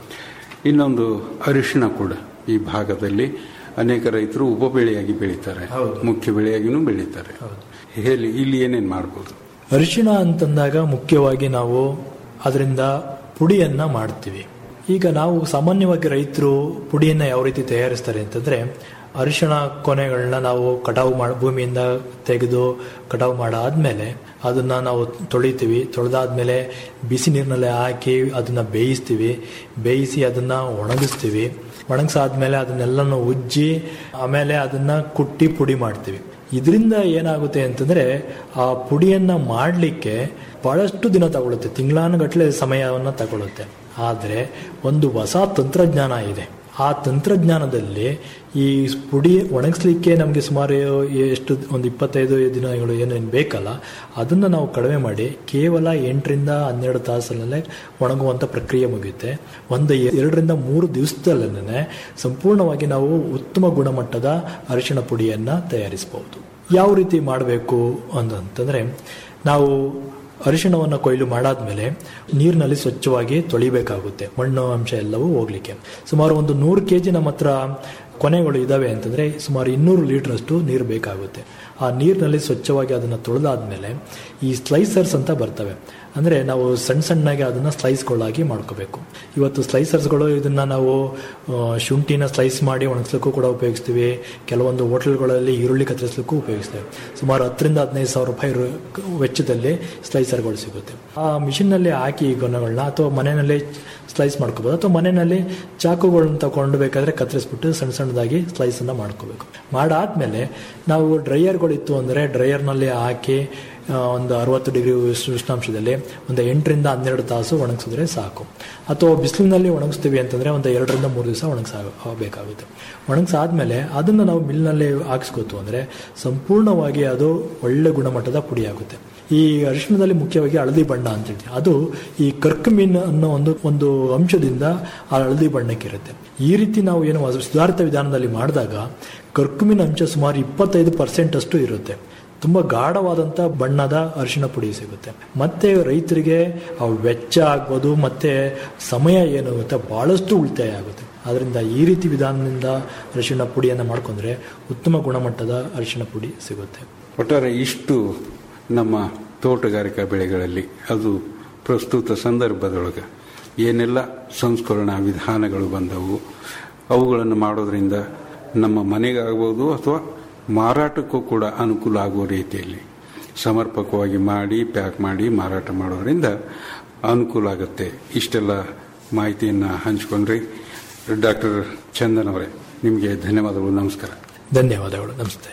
ಇನ್ನೊಂದು ಅರಿಶಿಣ ಕೂಡ ಈ ಭಾಗದಲ್ಲಿ ಅನೇಕ ರೈತರು ಉಪ ಬೆಳೆಯಾಗಿ ಬೆಳೀತಾರೆ ಮುಖ್ಯ ಬೆಳೆಯಾಗಿನೂ ಬೆಳೀತಾರೆ ಹೇಳಿ ಇಲ್ಲಿ ಏನೇನು ಮಾಡ್ಬೋದು ಅರಿಶಿಣ ಅಂತಂದಾಗ ಮುಖ್ಯವಾಗಿ ನಾವು ಅದರಿಂದ ಪುಡಿಯನ್ನ ಮಾಡ್ತೀವಿ ಈಗ ನಾವು ಸಾಮಾನ್ಯವಾಗಿ ರೈತರು ಪುಡಿಯನ್ನ ಯಾವ ರೀತಿ ತಯಾರಿಸ್ತಾರೆ ಅಂತಂದ್ರೆ ಅರಿಶಿಣ ಕೊನೆಗಳನ್ನ ನಾವು ಕಟಾವು ಮಾಡಿ ಭೂಮಿಯಿಂದ ತೆಗೆದು ಕಟಾವು ಮಾಡಾದ್ಮೇಲೆ ಅದನ್ನ ನಾವು ತೊಳಿತೀವಿ ತೊಳೆದಾದ್ಮೇಲೆ ಬಿಸಿ ನೀರಿನಲ್ಲಿ ಹಾಕಿ ಅದನ್ನ ಬೇಯಿಸ್ತೀವಿ ಬೇಯಿಸಿ ಅದನ್ನ ಒಣಗಿಸ್ತೀವಿ ಒಣಗಿಸಾದ್ಮೇಲೆ ಅದನ್ನೆಲ್ಲನೂ ಉಜ್ಜಿ ಆಮೇಲೆ ಅದನ್ನ ಕುಟ್ಟಿ ಪುಡಿ ಮಾಡ್ತೀವಿ ಇದರಿಂದ ಏನಾಗುತ್ತೆ ಅಂತಂದ್ರೆ ಆ ಪುಡಿಯನ್ನ ಮಾಡಲಿಕ್ಕೆ ಬಹಳಷ್ಟು ದಿನ ತಗೊಳುತ್ತೆ ತಿಂಗಳಾನುಗಟ್ಟಲೆ ಸಮಯವನ್ನು ತಗೊಳುತ್ತೆ ಆದರೆ ಒಂದು ಹೊಸ ತಂತ್ರಜ್ಞಾನ ಇದೆ ಆ ತಂತ್ರಜ್ಞಾನದಲ್ಲಿ ಈ ಪುಡಿ ಒಣಗಿಸ್ಲಿಕ್ಕೆ ನಮಗೆ ಸುಮಾರು ಎಷ್ಟು ಒಂದು ಇಪ್ಪತ್ತೈದು ದಿನಗಳು ಏನೇನು ಬೇಕಲ್ಲ ಅದನ್ನು ನಾವು ಕಡಿಮೆ ಮಾಡಿ ಕೇವಲ ಎಂಟರಿಂದ ಹನ್ನೆರಡು ತಾಸಲ್ಲೇ ಒಣಗುವಂಥ ಪ್ರಕ್ರಿಯೆ ಮುಗಿಯುತ್ತೆ ಒಂದು ಎರಡರಿಂದ ಮೂರು ದಿವಸದಲ್ಲೇ ಸಂಪೂರ್ಣವಾಗಿ ನಾವು ಉತ್ತಮ ಗುಣಮಟ್ಟದ ಅರಿಶಿಣ ಪುಡಿಯನ್ನು ತಯಾರಿಸಬಹುದು ಯಾವ ರೀತಿ ಮಾಡಬೇಕು ಅಂತಂತಂದ್ರೆ ನಾವು ಅರಿಶಿಣವನ್ನು ಕೊಯ್ಲು ಮಾಡಾದ್ಮೇಲೆ ನೀರಿನಲ್ಲಿ ಸ್ವಚ್ಛವಾಗಿ ತೊಳಿಬೇಕಾಗುತ್ತೆ ಮಣ್ಣು ಅಂಶ ಎಲ್ಲವೂ ಹೋಗ್ಲಿಕ್ಕೆ ಸುಮಾರು ಒಂದು ನೂರು ಕೆ ಜಿ ನಮ್ಮ ಹತ್ರ ಕೊನೆಗಳು ಇದಾವೆ ಅಂತಂದ್ರೆ ಸುಮಾರು ಇನ್ನೂರು ಲೀಟರ್ ಅಷ್ಟು ನೀರು ಬೇಕಾಗುತ್ತೆ ಆ ನೀರಿನಲ್ಲಿ ಸ್ವಚ್ಛವಾಗಿ ಅದನ್ನು ತೊಳೆದಾದ್ಮೇಲೆ ಈ ಸ್ಲೈಸರ್ಸ್ ಅಂತ ಬರ್ತವೆ ಅಂದರೆ ನಾವು ಸಣ್ಣ ಸಣ್ಣಗೆ ಅದನ್ನು ಸ್ಲೈಸ್ಗಳಾಗಿ ಮಾಡ್ಕೋಬೇಕು ಇವತ್ತು ಸ್ಲೈಸರ್ಸ್ಗಳು ಇದನ್ನು ನಾವು ಆ, ಶುಂಠಿನ ಸ್ಲೈಸ್ ಮಾಡಿ ಒಣಗಿಸ್ಲಿಕ್ಕೂ ಕೂಡ ಉಪಯೋಗಿಸ್ತೀವಿ ಕೆಲವೊಂದು ಹೋಟೆಲ್ಗಳಲ್ಲಿ ಈರುಳ್ಳಿ ಕತ್ತರಿಸ್ಲಿಕ್ಕೂ ಉಪಯೋಗಿಸ್ತೇವೆ ಸುಮಾರು ಹತ್ತರಿಂದ ಹದಿನೈದು ಸಾವಿರ ರೂಪಾಯಿ ರು- ವೆಚ್ಚದಲ್ಲಿ ಸ್ಲೈಸರ್ಗಳು ಸಿಗುತ್ತೆ ಆ ಮಿಷಿನ್ನಲ್ಲಿ ಹಾಕಿ ಈ ಗೊನೆಗಳನ್ನ ಅಥವಾ ಮನೆಯಲ್ಲಿ ಸ್ಲೈಸ್ ಮಾಡ್ಕೋಬೋದು ಅಥವಾ ಮನೆಯಲ್ಲಿ ಚಾಕುಗಳನ್ನ ತಗೊಂಡು ಬೇಕಾದ್ರೆ ಕತ್ತರಿಸ್ಬಿಟ್ಟು ಸಣ್ಣ ಸಣ್ಣದಾಗಿ ಸ್ಲೈಸನ್ನು ಮಾಡ್ಕೋಬೇಕು ಮಾಡಾದ್ಮೇಲೆ ನಾವು ಡ್ರೈಯರ್ಗಳು ಇತ್ತು ಅಂದರೆ ಡ್ರೈಯರ್ನಲ್ಲಿ ಹಾಕಿ ಆ, ಒಂದು ಅರವತ್ತು ಡಿಗ್ರಿ ಉಷ್ಣಾಂಶದಲ್ಲಿ ಒಂದು ಎಂಟರಿಂದ ಹನ್ನೆರಡು ತಾಸು ಒಣಗಿಸಿದ್ರೆ ಸಾಕು ಅಥವಾ ಬಿಸಿಲಿನಲ್ಲಿ ಒಣಗಿಸ್ತೀವಿ ಅಂತಂದ್ರೆ ಒಂದು ಎರಡರಿಂದ ಮೂರು ದಿವಸ ಒಣಗಿಸಬೇಕಾಗುತ್ತೆ ಒಣಗಿಸಾದ್ಮೇಲೆ ಅದನ್ನು ನಾವು ಮಿಲ್ನಲ್ಲಿ ಹಾಕಿಸ್ಕೋತು ಅಂದರೆ ಸಂಪೂರ್ಣವಾಗಿ ಅದು ಒಳ್ಳೆ ಗುಣಮಟ್ಟದ ಪುಡಿ ಆಗುತ್ತೆ ಈ ಅರಿಶಿಣದಲ್ಲಿ ಮುಖ್ಯವಾಗಿ ಹಳದಿ ಬಣ್ಣ ಅಂತ ಹೇಳ್ತೀವಿ ಅದು ಈ ಕರ್ಕಮೀನ್ ಅನ್ನೋ ಒಂದು ಒಂದು ಅಂಶದಿಂದ ಆ ಹಳದಿ ಬಣ್ಣಕ್ಕಿರುತ್ತೆ ಈ ರೀತಿ ನಾವು ಏನು ಸುಧಾರಿತ ವಿಧಾನದಲ್ಲಿ ಮಾಡಿದಾಗ ಕರ್ಕುಮಿನ್ ಅಂಶ ಸುಮಾರು ಇಪ್ಪತ್ತೈದು ಪರ್ಸೆಂಟ್ ಅಷ್ಟು ಇರುತ್ತೆ ತುಂಬ ಗಾಢವಾದಂಥ ಬಣ್ಣದ ಅರಿಶಿಣ ಪುಡಿ ಸಿಗುತ್ತೆ ಮತ್ತೆ ರೈತರಿಗೆ ಆ ವೆಚ್ಚ ಆಗ್ಬೋದು ಮತ್ತೆ ಸಮಯ ಏನಾಗುತ್ತೆ ಬಹಳಷ್ಟು ಉಳಿತಾಯ ಆಗುತ್ತೆ ಅದರಿಂದ ಈ ರೀತಿ ವಿಧಾನದಿಂದ ಅರಿಶಿಣ ಪುಡಿಯನ್ನು ಮಾಡ್ಕೊಂಡ್ರೆ ಉತ್ತಮ ಗುಣಮಟ್ಟದ ಅರಿಶಿಣ ಪುಡಿ ಸಿಗುತ್ತೆ ಒಟ್ಟಾರೆ ಇಷ್ಟು ನಮ್ಮ ತೋಟಗಾರಿಕಾ ಬೆಳೆಗಳಲ್ಲಿ ಅದು ಪ್ರಸ್ತುತ ಸಂದರ್ಭದೊಳಗೆ ಏನೆಲ್ಲ ಸಂಸ್ಕರಣಾ ವಿಧಾನಗಳು ಬಂದವು ಅವುಗಳನ್ನು ಮಾಡೋದ್ರಿಂದ ನಮ್ಮ ಮನೆಗಾಗ್ಬೋದು ಅಥವಾ ಮಾರಾಟಕ್ಕೂ ಕೂಡ ಅನುಕೂಲ ಆಗುವ ರೀತಿಯಲ್ಲಿ ಸಮರ್ಪಕವಾಗಿ ಮಾಡಿ ಪ್ಯಾಕ್ ಮಾಡಿ ಮಾರಾಟ ಮಾಡೋದ್ರಿಂದ ಅನುಕೂಲ ಆಗುತ್ತೆ ಇಷ್ಟೆಲ್ಲ ಮಾಹಿತಿಯನ್ನು ಹಂಚ್ಕೊಂಡ್ರಿ ಡಾಕ್ಟರ್ ಚಂದನ್ ಅವರೇ ನಿಮಗೆ ಧನ್ಯವಾದಗಳು ನಮಸ್ಕಾರ ಧನ್ಯವಾದಗಳು ನಮಸ್ತೆ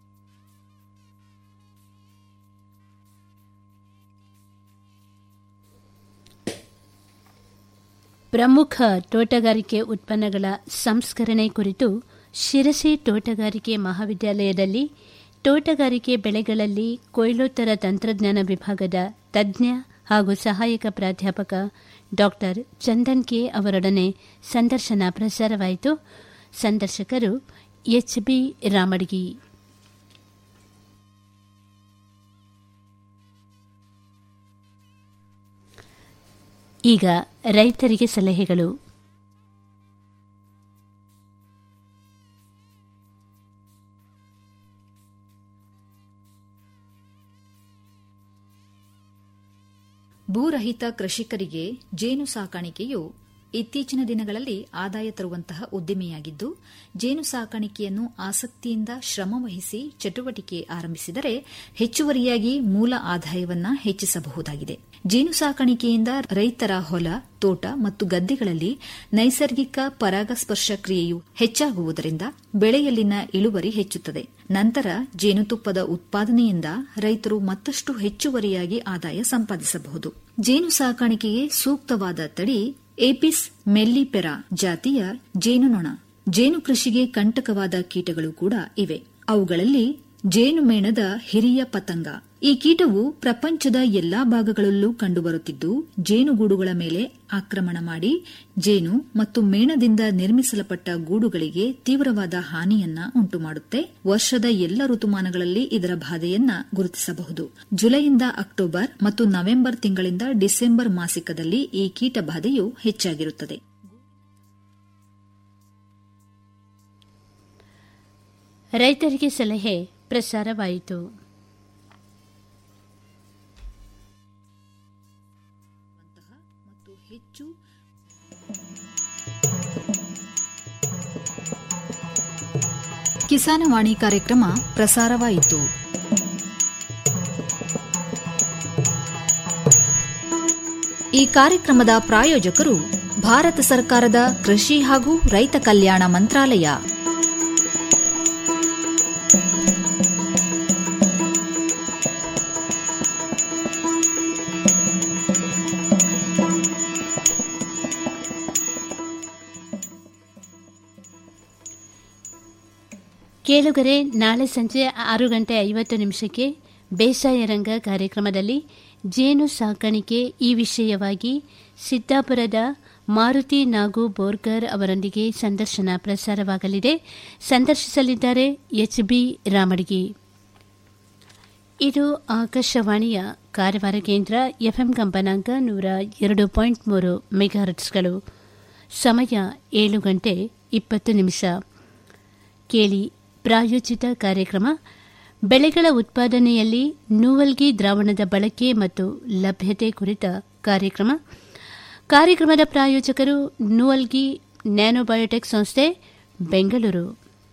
ಪ್ರಮುಖ ತೋಟಗಾರಿಕೆ ಉತ್ಪನ್ನಗಳ ಸಂಸ್ಕರಣೆ ಕುರಿತು ಶಿರಸಿ ತೋಟಗಾರಿಕೆ ಮಹಾವಿದ್ಯಾಲಯದಲ್ಲಿ ತೋಟಗಾರಿಕೆ ಬೆಳೆಗಳಲ್ಲಿ ಕೊಯ್ಲೋತ್ತರ ತಂತ್ರಜ್ಞಾನ ವಿಭಾಗದ ತಜ್ಞ ಹಾಗೂ ಸಹಾಯಕ ಪ್ರಾಧ್ಯಾಪಕ ಡಾಕ್ಟರ್ ಚಂದನ್ ಕೆ ಅವರೊಡನೆ ಸಂದರ್ಶನ ಪ್ರಸಾರವಾಯಿತು ಸಂದರ್ಶಕರು ಎಚ್ ಬಿ ರಾಮಡ್ಗಿ ಈಗ ರೈತರಿಗೆ ಸಲಹೆಗಳು ಭೂರಹಿತ ಕೃಷಿಕರಿಗೆ ಜೇನು ಸಾಕಾಣಿಕೆಯು ಇತ್ತೀಚಿನ ದಿನಗಳಲ್ಲಿ ಆದಾಯ ತರುವಂತಹ ಉದ್ದಿಮೆಯಾಗಿದ್ದು ಜೇನು ಸಾಕಾಣಿಕೆಯನ್ನು ಆಸಕ್ತಿಯಿಂದ ಶ್ರಮವಹಿಸಿ ಚಟುವಟಿಕೆ ಆರಂಭಿಸಿದರೆ ಹೆಚ್ಚುವರಿಯಾಗಿ ಮೂಲ ಆದಾಯವನ್ನ ಹೆಚ್ಚಿಸಬಹುದಾಗಿದೆ ಜೇನು ಸಾಕಾಣಿಕೆಯಿಂದ ರೈತರ ಹೊಲ ತೋಟ ಮತ್ತು ಗದ್ದೆಗಳಲ್ಲಿ ನೈಸರ್ಗಿಕ ಪರಾಗಸ್ಪರ್ಶ ಕ್ರಿಯೆಯು ಹೆಚ್ಚಾಗುವುದರಿಂದ ಬೆಳೆಯಲ್ಲಿನ ಇಳುವರಿ ಹೆಚ್ಚುತ್ತದೆ ನಂತರ ಜೇನುತುಪ್ಪದ ಉತ್ಪಾದನೆಯಿಂದ ರೈತರು ಮತ್ತಷ್ಟು ಹೆಚ್ಚುವರಿಯಾಗಿ ಆದಾಯ ಸಂಪಾದಿಸಬಹುದು ಜೇನು ಸಾಕಾಣಿಕೆಗೆ ಸೂಕ್ತವಾದ ತಳಿ ಏಪಿಸ್ ಮೆಲ್ಲಿಪೆರಾ ಜಾತಿಯ ಜೇನುನೊಣ ಜೇನು ಕೃಷಿಗೆ ಕಂಟಕವಾದ ಕೀಟಗಳು ಕೂಡ ಇವೆ ಅವುಗಳಲ್ಲಿ ಜೇನುಮೇಣದ ಹಿರಿಯ ಪತಂಗ ಈ ಕೀಟವು ಪ್ರಪಂಚದ ಎಲ್ಲಾ ಭಾಗಗಳಲ್ಲೂ ಕಂಡುಬರುತ್ತಿದ್ದು ಜೇನುಗೂಡುಗಳ ಮೇಲೆ ಆಕ್ರಮಣ ಮಾಡಿ ಜೇನು ಮತ್ತು ಮೇಣದಿಂದ ನಿರ್ಮಿಸಲ್ಪಟ್ಟ ಗೂಡುಗಳಿಗೆ ತೀವ್ರವಾದ ಹಾನಿಯನ್ನ ಉಂಟುಮಾಡುತ್ತೆ ವರ್ಷದ ಎಲ್ಲ ಋತುಮಾನಗಳಲ್ಲಿ ಇದರ ಬಾಧೆಯನ್ನ ಗುರುತಿಸಬಹುದು ಜುಲೈಯಿಂದ ಅಕ್ಟೋಬರ್ ಮತ್ತು ನವೆಂಬರ್ ತಿಂಗಳಿಂದ ಡಿಸೆಂಬರ್ ಮಾಸಿಕದಲ್ಲಿ ಈ ಕೀಟ ಬಾಧೆಯು ಹೆಚ್ಚಾಗಿರುತ್ತದೆ ರೈತರಿಗೆ ಸಲಹೆ ಪ್ರಸಾರವಾಯಿತು ಹೆಚ್ಚು ಕಿಸಾನವಾಣಿ ಕಾರ್ಯಕ್ರಮ ಪ್ರಸಾರವಾಯಿತು ಈ ಕಾರ್ಯಕ್ರಮದ ಪ್ರಾಯೋಜಕರು ಭಾರತ ಸರ್ಕಾರದ ಕೃಷಿ ಹಾಗೂ ರೈತ ಕಲ್ಯಾಣ ಮಂತ್ರಾಲಯ ಕೇಳುಗರೆ ನಾಳೆ ಸಂಜೆ ಆರು ಗಂಟೆ ಐವತ್ತು ನಿಮಿಷಕ್ಕೆ ಬೇಸಾಯ ರಂಗ ಕಾರ್ಯಕ್ರಮದಲ್ಲಿ ಜೇನು ಸಾಕಾಣಿಕೆ ಈ ವಿಷಯವಾಗಿ ಸಿದ್ದಾಪುರದ ಮಾರುತಿ ನಾಗು ಬೋರ್ಗರ್ ಅವರೊಂದಿಗೆ ಸಂದರ್ಶನ ಪ್ರಸಾರವಾಗಲಿದೆ ಸಂದರ್ಶಿಸಲಿದ್ದಾರೆ ಎಚ್ಬಿ ರಾಮಡಿಗಿ ಇದು ಆಕಾಶವಾಣಿಯ ಕಾರವಾರ ಕೇಂದ್ರ ಎಫ್ಎಂ ಕಂಪನಾಂಕ ನೂರ ಎರಡು ಪಾಯಿಂಟ್ ಮೂರು ಮೆಗಾಹರ್ಟ್ಸ್ಗಳು ಸಮಯ ಏಳು ಗಂಟೆ ಇಪ್ಪತ್ತು ನಿಮಿಷ ಕೇಳಿ ಪ್ರಾಯೋಜಿತ ಕಾರ್ಯಕ್ರಮ ಬೆಳೆಗಳ ಉತ್ಪಾದನೆಯಲ್ಲಿ ನೂವಲ್ಗಿ ದ್ರಾವಣದ ಬಳಕೆ ಮತ್ತು ಲಭ್ಯತೆ ಕುರಿತ ಕಾರ್ಯಕ್ರಮ ಕಾರ್ಯಕ್ರಮದ ಪ್ರಾಯೋಜಕರು ನೂವಲ್ಗಿ ನ್ಯಾನೋಬಯೋಟೆಕ್ ಸಂಸ್ಥೆ ಬೆಂಗಳೂರು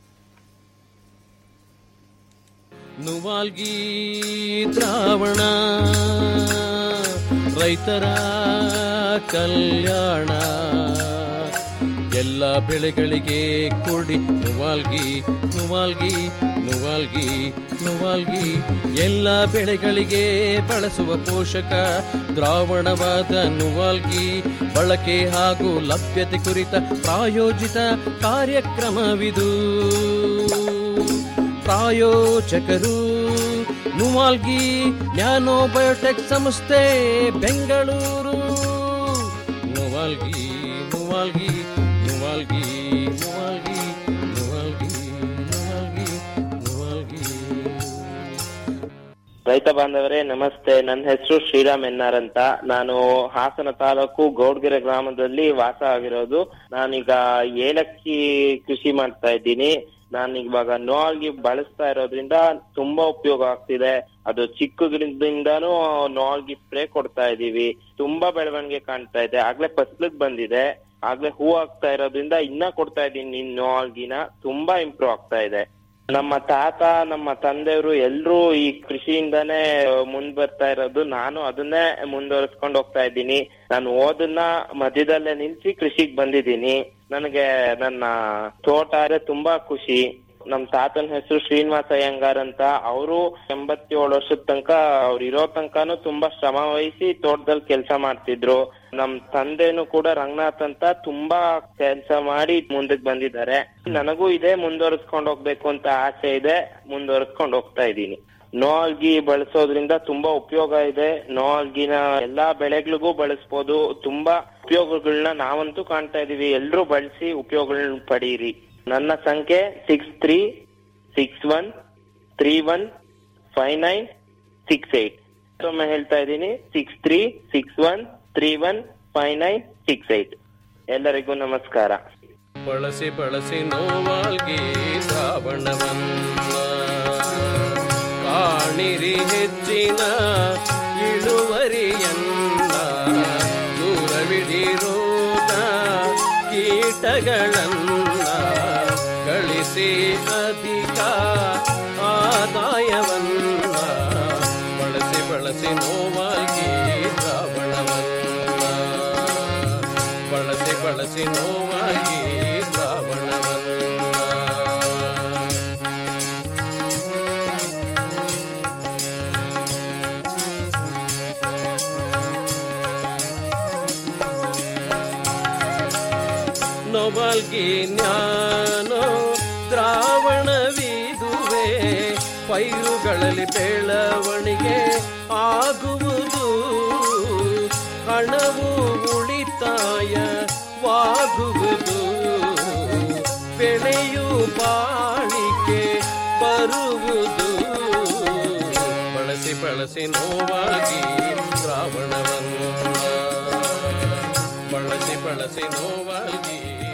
ನುವಾಲ್ಗಿ ದ್ರಾವಣ ರೈತರ ಕಲ್ಯಾಣ ಎಲ್ಲ ಬೆಳೆಗಳಿಗೆ ಕೊಡಿ ನುವಾಲ್ಗಿ ನುವಾಲ್ಗಿ ನುವಾಲ್ಗಿ ನುವಾಲ್ಗಿ ಎಲ್ಲ ಬೆಳೆಗಳಿಗೆ ಬಳಸುವ ಪೋಷಕ ದ್ರಾವಣವಾದ ನುವಾಲ್ಗಿ ಬಳಕೆ ಹಾಗೂ ಲಭ್ಯತೆ ಕುರಿತ ಪ್ರಾಯೋಜಿತ ಕಾರ್ಯಕ್ರಮವಿದು ಪ್ರಾಯೋಜಕರು ನುವಾಲ್ಗಿ ನ್ಯಾನೋ ಬಯೋಟೆಕ್ ಸಂಸ್ಥೆ ಬೆಂಗಳೂರು ನುವಾಲ್ಗಿ ನುವಾಲ್ಗಿ ನುವಾಲ್ಗಿ ನುವಾಲ್ಗಿ ನುವಾಲ್ಗಿ ನುವಾಲ್ಗಿ ನುವಾಲ್ಗಿ ರೈತ ಬಾಂಧವರೇ ನಮಸ್ತೆ ನನ್ನ ಹೆಸರು ಶ್ರೀರಾಮ್ ಎನ್ನಾರ್ ಅಂತ ನಾನು ಹಾಸನ ತಾಲೂಕು ಗೌಡ್ಗೆರೆ ಗ್ರಾಮದಲ್ಲಿ ವಾಸ ಆಗಿರೋದು ನಾನೀಗ ಏಲಕ್ಕಿ ಕೃಷಿ ಮಾಡ್ತಾ ಇದ್ದೀನಿ ನಾನು ಇವಾಗ ನೋಲ್ಗಿ ಬಳಸ್ತಾ ಇರೋದ್ರಿಂದ ತುಂಬಾ ಉಪಯೋಗ ಆಗ್ತಿದೆ ಅದು ಚಿಕ್ಕದ್ರಿಂದಾನು ನೋಲ್ಗಿ ಸ್ಪ್ರೇ ಕೊಡ್ತಾ ಇದೀವಿ ತುಂಬಾ ಬೆಳವಣಿಗೆ ಕಾಣ್ತಾ ಇದೆ ಆಗ್ಲೇ ಫಸ್ಲಕ್ ಬಂದಿದೆ ಆಗ್ಲೇ ಹೂ ಆಗ್ತಾ ಇರೋದ್ರಿಂದ ಇನ್ನ ಕೊಡ್ತಾ ಇದೀನಿ ನೋಲ್ಗಿನ ತುಂಬಾ ಇಂಪ್ರೂವ್ ಆಗ್ತಾ ಇದೆ ನಮ್ಮ ತಾತ ನಮ್ಮ ತಂದೆಯವರು ಎಲ್ರೂ ಈ ಕೃಷಿಯಿಂದಾನೇ ಮುಂದ್ ಬರ್ತಾ ಇರೋದು ನಾನು ಅದನ್ನೇ ಮುಂದುವರಿಸ್ಕೊಂಡು ಹೋಗ್ತಾ ಇದ್ದೀನಿ ನಾನು ಓದನ್ನ ಮಧ್ಯದಲ್ಲೇ ನಿಲ್ಸಿ ಕೃಷಿಗ್ ಬಂದಿದ್ದೀನಿ ನನಗೆ ನನ್ನ ತೋಟ ಅಂದ್ರೆ ತುಂಬಾ ಖುಷಿ ನಮ್ ತಾತನ ಹೆಸರು ಶ್ರೀನಿವಾಸ ಅಯ್ಯಂಗಾರ್ ಅಂತ ಅವರು ಎಂಬತ್ತೇಳು ವರ್ಷದ ತನಕ ಅವ್ರು ಇರೋ ತನಕನು ತುಂಬಾ ಶ್ರಮ ವಹಿಸಿ ತೋಟದಲ್ಲಿ ಕೆಲಸ ಮಾಡ್ತಿದ್ರು ನಮ್ ತಂದೆನು ಕೂಡ ರಂಗನಾಥ್ ಅಂತ ತುಂಬಾ ಕೆಲಸ ಮಾಡಿ ಮುಂದಕ್ಕೆ ಬಂದಿದ್ದಾರೆ ನನಗೂ ಇದೇ ಮುಂದುವರಿಸ್ಕೊಂಡು ಹೋಗ್ಬೇಕು ಅಂತ ಆಸೆ ಇದೆ ಮುಂದುವರಿಸ್ಕೊಂಡು ಹೋಗ್ತಾ ಇದ್ದೀನಿ ನೋಲ್ಗಿ ಬಳಸೋದ್ರಿಂದ ತುಂಬಾ ಉಪಯೋಗ ಇದೆ ನೋಲ್ಗಿನ ಎಲ್ಲಾ ಬೆಳೆಗಳಿಗೂ ಬಳಸ್ಬೋದು ತುಂಬಾ ಉಪಯೋಗಗಳನ್ನ ನಾವಂತೂ ಕಾಣ್ತಾ ಇದೀವಿ ಎಲ್ರೂ ಬಳಸಿ ಉಪಯೋಗಗಳನ್ನ ಪಡೀರಿ ನನ್ನ ಸಂಖ್ಯೆ six three six one three one five nine six eight ಮತ್ತೊಮ್ಮೆ ಹೇಳ್ತಾ ಇದ್ದೀನಿ six three six one three one five nine six eight ಎಲ್ಲರಿಗೂ ನಮಸ್ಕಾರ ಬಳಸಿ ಬಳಸಿ ನೋವಾಲ್ಗಿ ಶ್ರಾವಣವನ್ನ ಕಾಣಿರಿ ಹೆಚ್ಚಿನ ಇಳುವರಿಯನ್ನ ದೂರವಿಡಿರೋದ ಕೀಟಗಳನ್ನ ಗಳಿಸಿ ಅಧಿಕ ಆದಾಯವನ್ನ ಬಳಸಿ ಬಳಸಿ ನೋವಾಗಿ ಶ್ರಾವಣವನ್ನ ಬಳಸಿ ಬಳಸಿ ನೋವಾಗಿ ಶ್ರಾವಣವನ್ನ ನೊಬಲ್ಗಿ ಜ್ಞಾನೋ ದ್ರಾವಣವಿದುವೆ ಪೈರುಗಳಲ್ಲಿ ಬೆಳವಣಿಗೆ ಆಗುವುದು ಹಣವು ಉಳಿತಾಯವಾಗುವುದು ಬೆಳೆಯು ಬಾಳಿಕೆ ಬರುವುದು ಬಳಸಿ ಬಳಸಿ ನೋವಾಗಿ ಶ್ರಾವಣವನ್ನು ಬಳಸಿ ಬಳಸಿ ನೋವಾಗಿ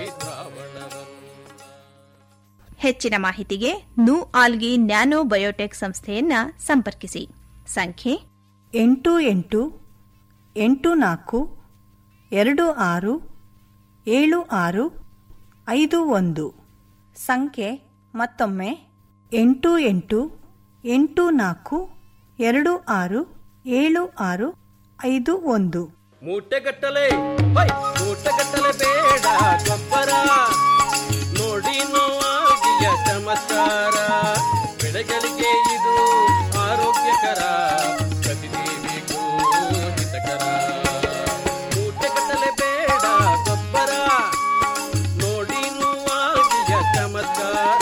ಹೆಚ್ಚಿನ ಮಾಹಿತಿಗೆ ನು ಆಲ್ಗಿ ನ್ಯಾನೋ ಬಯೋಟೆಕ್ ಸಂಸ್ಥೆಯನ್ನ ಸಂಪರ್ಕಿಸಿ ಸಂಖ್ಯೆ ಎಂಟು ಎಂಟು ಎಂಟು ನಾಲ್ಕು ಎರಡು ಆರು ಏಳು ಆರು ಐದು ಒಂದು ಸಂಖ್ಯೆ ಮತ್ತೊಮ್ಮೆ ಎಂಟು ಎಂಟು ಎಂಟು ನಾಲ್ಕು ಎರಡು ಆರು ಏಳು ಆರು ಐದು ಒಂದು ಮೂಟೆಗಟ್ಟಲೆ ಹೈ ಮೂಟೆಗಟ್ಟಲೆ ಬೇಡ ಗೊಬ್ಬರ ನೋಡಿ ನೋವಾಗಿಯ ಚಮತ್ಕಾರ ಬೆಳೆಗಳಿಗೆ ಇದು ಆರೋಗ್ಯಕರ ಪ್ರತಿದೇವಿಗೂ ಹಿತಕರ ಮೂಟೆಗಟ್ಟಲೆ ಬೇಡ ಗೊಬ್ಬರ ನೋಡಿ ನೋವಾಗಿಯ ಚಮತ್ಕಾರ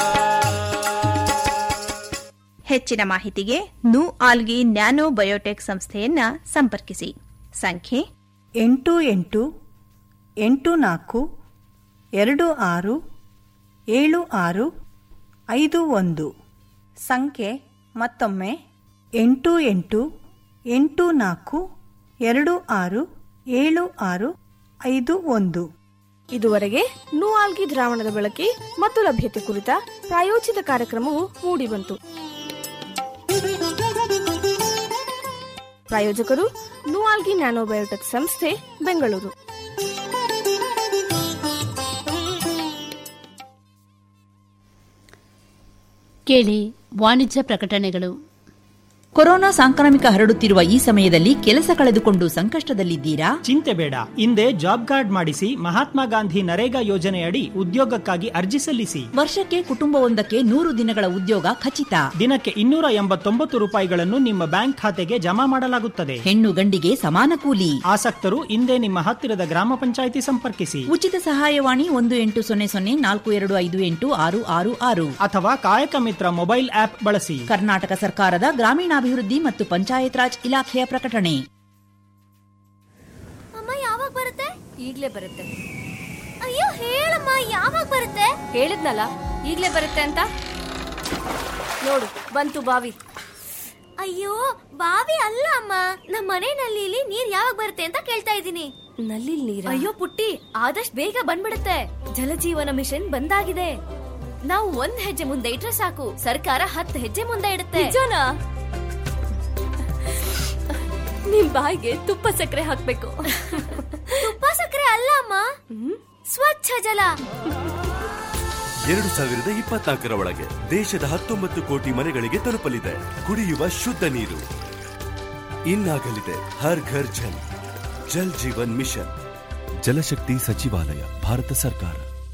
ಹೆಚ್ಚಿನ ಮಾಹಿತಿಗೆ ನು ಆಲ್ಗಿ ನ್ಯಾನೋ ಬಯೋಟೆಕ್ ಸಂಸ್ಥೆಯನ್ನ ಸಂಪರ್ಕಿಸಿ ಸಂಖ್ಯೆ ಎಂಟು ಎಂಟು ಎಂಟು ನಾಲ್ಕು ಎರಡು ಆರು ಏಳು ಆರು ಐದು ಒಂದು ಸಂಖ್ಯೆ ಮತ್ತೊಮ್ಮೆ ಎಂಟು ಎಂಟು ಎಂಟು ನಾಲ್ಕು ಎರಡು ಆರು ಏಳು ಆರು ಐದು ಒಂದು ಇದುವರೆಗೆ ನೂಆಲ್ಗಿ ದ್ರಾವಣದ ಬಳಕೆ ಮತ್ತು ಲಭ್ಯತೆ ಕುರಿತ ಪ್ರಾಯೋಜಿತ ಕಾರ್ಯಕ್ರಮವು ಮೂಡಿಬಂತು ಪ್ರಾಯೋಜಕರು ನೂಆಲ್ಗಿ ನ್ಯಾನೋಬಯೋಟೆಕ್ ಸಂಸ್ಥೆ ಬೆಂಗಳೂರು ಕೇಳಿ ವಾಣಿಜ್ಯ ಪ್ರಕಟಣೆಗಳು ಕೊರೋನಾ ಸಾಂಕ್ರಾಮಿಕ ಹರಡುತ್ತಿರುವ ಈ ಸಮಯದಲ್ಲಿ ಕೆಲಸ ಕಳೆದುಕೊಂಡು ಸಂಕಷ್ಟದಲ್ಲಿದ್ದೀರಾ ಚಿಂತೆ ಬೇಡ ಹಿಂದೆ ಜಾಬ್ ಕಾರ್ಡ್ ಮಾಡಿಸಿ ಮಹಾತ್ಮ ಗಾಂಧಿ ನರೇಗಾ ಯೋಜನೆಯಡಿ ಉದ್ಯೋಗಕ್ಕಾಗಿ ಅರ್ಜಿ ಸಲ್ಲಿಸಿ ವರ್ಷಕ್ಕೆ ಕುಟುಂಬವೊಂದಕ್ಕೆ ನೂರು ದಿನಗಳ ಉದ್ಯೋಗ ಖಚಿತ ದಿನಕ್ಕೆ ಇನ್ನೂರ ಎಂಬತ್ತೊಂಬತ್ತು ರೂಪಾಯಿಗಳನ್ನು ನಿಮ್ಮ ಬ್ಯಾಂಕ್ ಖಾತೆಗೆ ಜಮಾ ಮಾಡಲಾಗುತ್ತದೆ ಹೆಣ್ಣು ಗಂಡಿಗೆ ಸಮಾನ ಕೂಲಿ ಆಸಕ್ತರು ಹಿಂದೆ ನಿಮ್ಮ ಹತ್ತಿರದ ಗ್ರಾಮ ಪಂಚಾಯಿತಿ ಸಂಪರ್ಕಿಸಿ ಉಚಿತ ಸಹಾಯವಾಣಿ ಒಂದು ಎಂಟು ಸೊನ್ನೆ ಸೊನ್ನೆ ನಾಲ್ಕು ಎರಡು ಐದು ಎಂಟು ಆರು ಆರು ಆರು ಅಥವಾ ಕಾಯಕ ಮಿತ್ರ ಮೊಬೈಲ್ ಆಪ್ ಬಳಸಿ ಕರ್ನಾಟಕ ಸರ್ಕಾರದ ಗ್ರಾಮೀಣಾಭಿವೃದ್ಧಿ ಮತ್ತು ಪಂಚಾಯತ್ ರಾಜ್ ಇಲಾಖೆಯ ಪ್ರಕಟಣೆ ಅಮ್ಮ ಯಾವಾಗ ಬರುತ್ತೆ ಈಗ್ಲೇ ಬರುತ್ತೆ ಅಯ್ಯೋ ಹೇಳಮ್ಮ ಯಾವಾಗ ಬರುತ್ತೆ ಹೇಳಿದ್ನಲ್ಲ ಈಗ್ಲೇ ಬರುತ್ತೆ ಅಂತ ನೋಡು ಬಂತು ಬಾವಿ ಅಯ್ಯೋ ಬಾವಿ ಅಲ್ಲ ಅಮ್ಮ ನಮ್ಮ ಮನೆ ನಲ್ಲಿಲಿ ನೀರ್ ಯಾವಾಗ ಬರುತ್ತೆ ಅಂತ ಕೇಳ್ತಾ ಇದ್ದೀನಿ ನಲ್ಲಿ ನೀರ ಅಯ್ಯೋ ಪುಟ್ಟಿ ಆದಷ್ಟು ಬೇಗ ಬಂದ್ಬಿಡುತ್ತೆ ಜಲಜೀವನ ಮಿಷನ್ ಬಂದಾಗಿದೆ ನಾವು ಒಂದ್ ಹೆಜ್ಜೆ ಮುಂದೆ ಇಟ್ರೆ ಸಾಕು ಸರ್ಕಾರ ಹತ್ತು ಹೆಜ್ಜೆ ಮುಂದೆ ಇಡುತ್ತೆ ನಿಜನಾ ನಿಮ್ ಬಾಯಿಗೆ ತುಪ್ಪ ಸಕ್ಕರೆ ಹಾಕ್ಬೇಕು ತುಪ್ಪ ಸಕ್ಕರೆ ಅಲ್ಲ ಅಮ್ಮ ಸ್ವಚ್ಛ ಜಲ ಎರಡು ಸಾವಿರದ ಇಪ್ಪತ್ನಾಲ್ಕರ ಒಳಗೆ ದೇಶದ ಹತ್ತೊಂಬತ್ತು ಕೋಟಿ ಮನೆಗಳಿಗೆ ತಲುಪಲಿದೆ ಕುಡಿಯುವ ಶುದ್ಧ ನೀರು ಇನ್ನಾಗಲಿದೆ ಹರ್ ಘರ್ ಜಲ್ ಜಲ್ ಜೀವನ್ ಮಿಷನ್ ಜಲಶಕ್ತಿ ಸಚಿವಾಲಯ ಭಾರತ ಸರ್ಕಾರ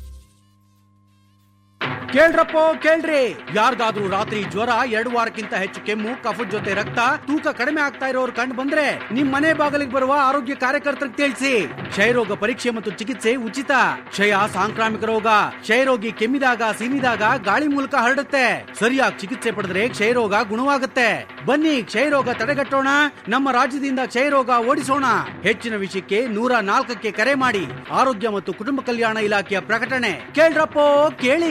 ಕೇಳ್ರಪ್ಪೋ ಕೇಳ್ರಿ ಯಾರ್ದಾದ್ರೂ ರಾತ್ರಿ ಜ್ವರ ಎರಡು ವಾರಕ್ಕಿಂತ ಹೆಚ್ಚು ಕೆಮ್ಮು ಕಫದ ಜೊತೆ ರಕ್ತ ತೂಕ ಕಡಿಮೆ ಆಗ್ತಾ ಇರೋರು ಕಂಡು ಬಂದ್ರೆ ನಿಮ್ ಮನೆ ಬಾಗಿಲಿಗೆ ಬರುವ ಆರೋಗ್ಯ ಕಾರ್ಯಕರ್ತರಿಗೆ ತಿಳಿಸಿ ಕ್ಷಯರೋಗ ಪರೀಕ್ಷೆ ಮತ್ತು ಚಿಕಿತ್ಸೆ ಉಚಿತ ಕ್ಷಯ ಸಾಂಕ್ರಾಮಿಕ ರೋಗ ಕ್ಷಯರೋಗಿ ಕೆಮ್ಮಿದಾಗ ಸೀನಿದಾಗ ಗಾಳಿ ಮೂಲಕ ಹರಡುತ್ತೆ ಸರಿಯಾಗಿ ಚಿಕಿತ್ಸೆ ಪಡೆದ್ರೆ ಕ್ಷಯರೋಗ ಗುಣವಾಗುತ್ತೆ ಬನ್ನಿ ಕ್ಷಯರೋಗ ತಡೆಗಟ್ಟೋಣ ನಮ್ಮ ರಾಜ್ಯದಿಂದ ಕ್ಷಯರೋಗ ಓಡಿಸೋಣ ಹೆಚ್ಚಿನ ವಿಷಯಕ್ಕೆ ನೂರ ನಾಲ್ಕಕ್ಕೆ ಕರೆ ಮಾಡಿ ಆರೋಗ್ಯ ಮತ್ತು ಕುಟುಂಬ ಕಲ್ಯಾಣ ಇಲಾಖೆಯ ಪ್ರಕಟಣೆ ಕೇಳ್ರಪ್ಪೋ ಕೇಳಿ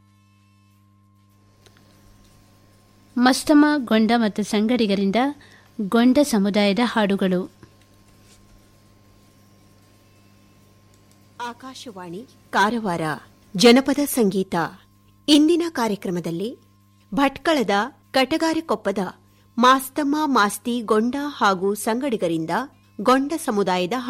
ಮಸ್ತಮ ಗೊಂಡ ಮತ್ತು ಸಂಗಡಿಗರಿಂದ ಗೊಂಡ ಸಮುದಾಯದ ಹಾಡುಗಳು ಆಕಾಶವಾಣಿ ಕಾರವಾರ ಜನಪದ ಸಂಗೀತ ಇಂದಿನ ಕಾರ್ಯಕ್ರಮದಲ್ಲಿ ಭಟ್ಕಳದ ಕಟಗಾರಕೊಪ್ಪದ ಮಾಸ್ತಮ್ಮ ಮಾಸ್ತಿ ಗೊಂಡ ಹಾಗೂ ಸಂಗಡಿಗರಿಂದ ಗೊಂಡ ಸಮುದಾಯದ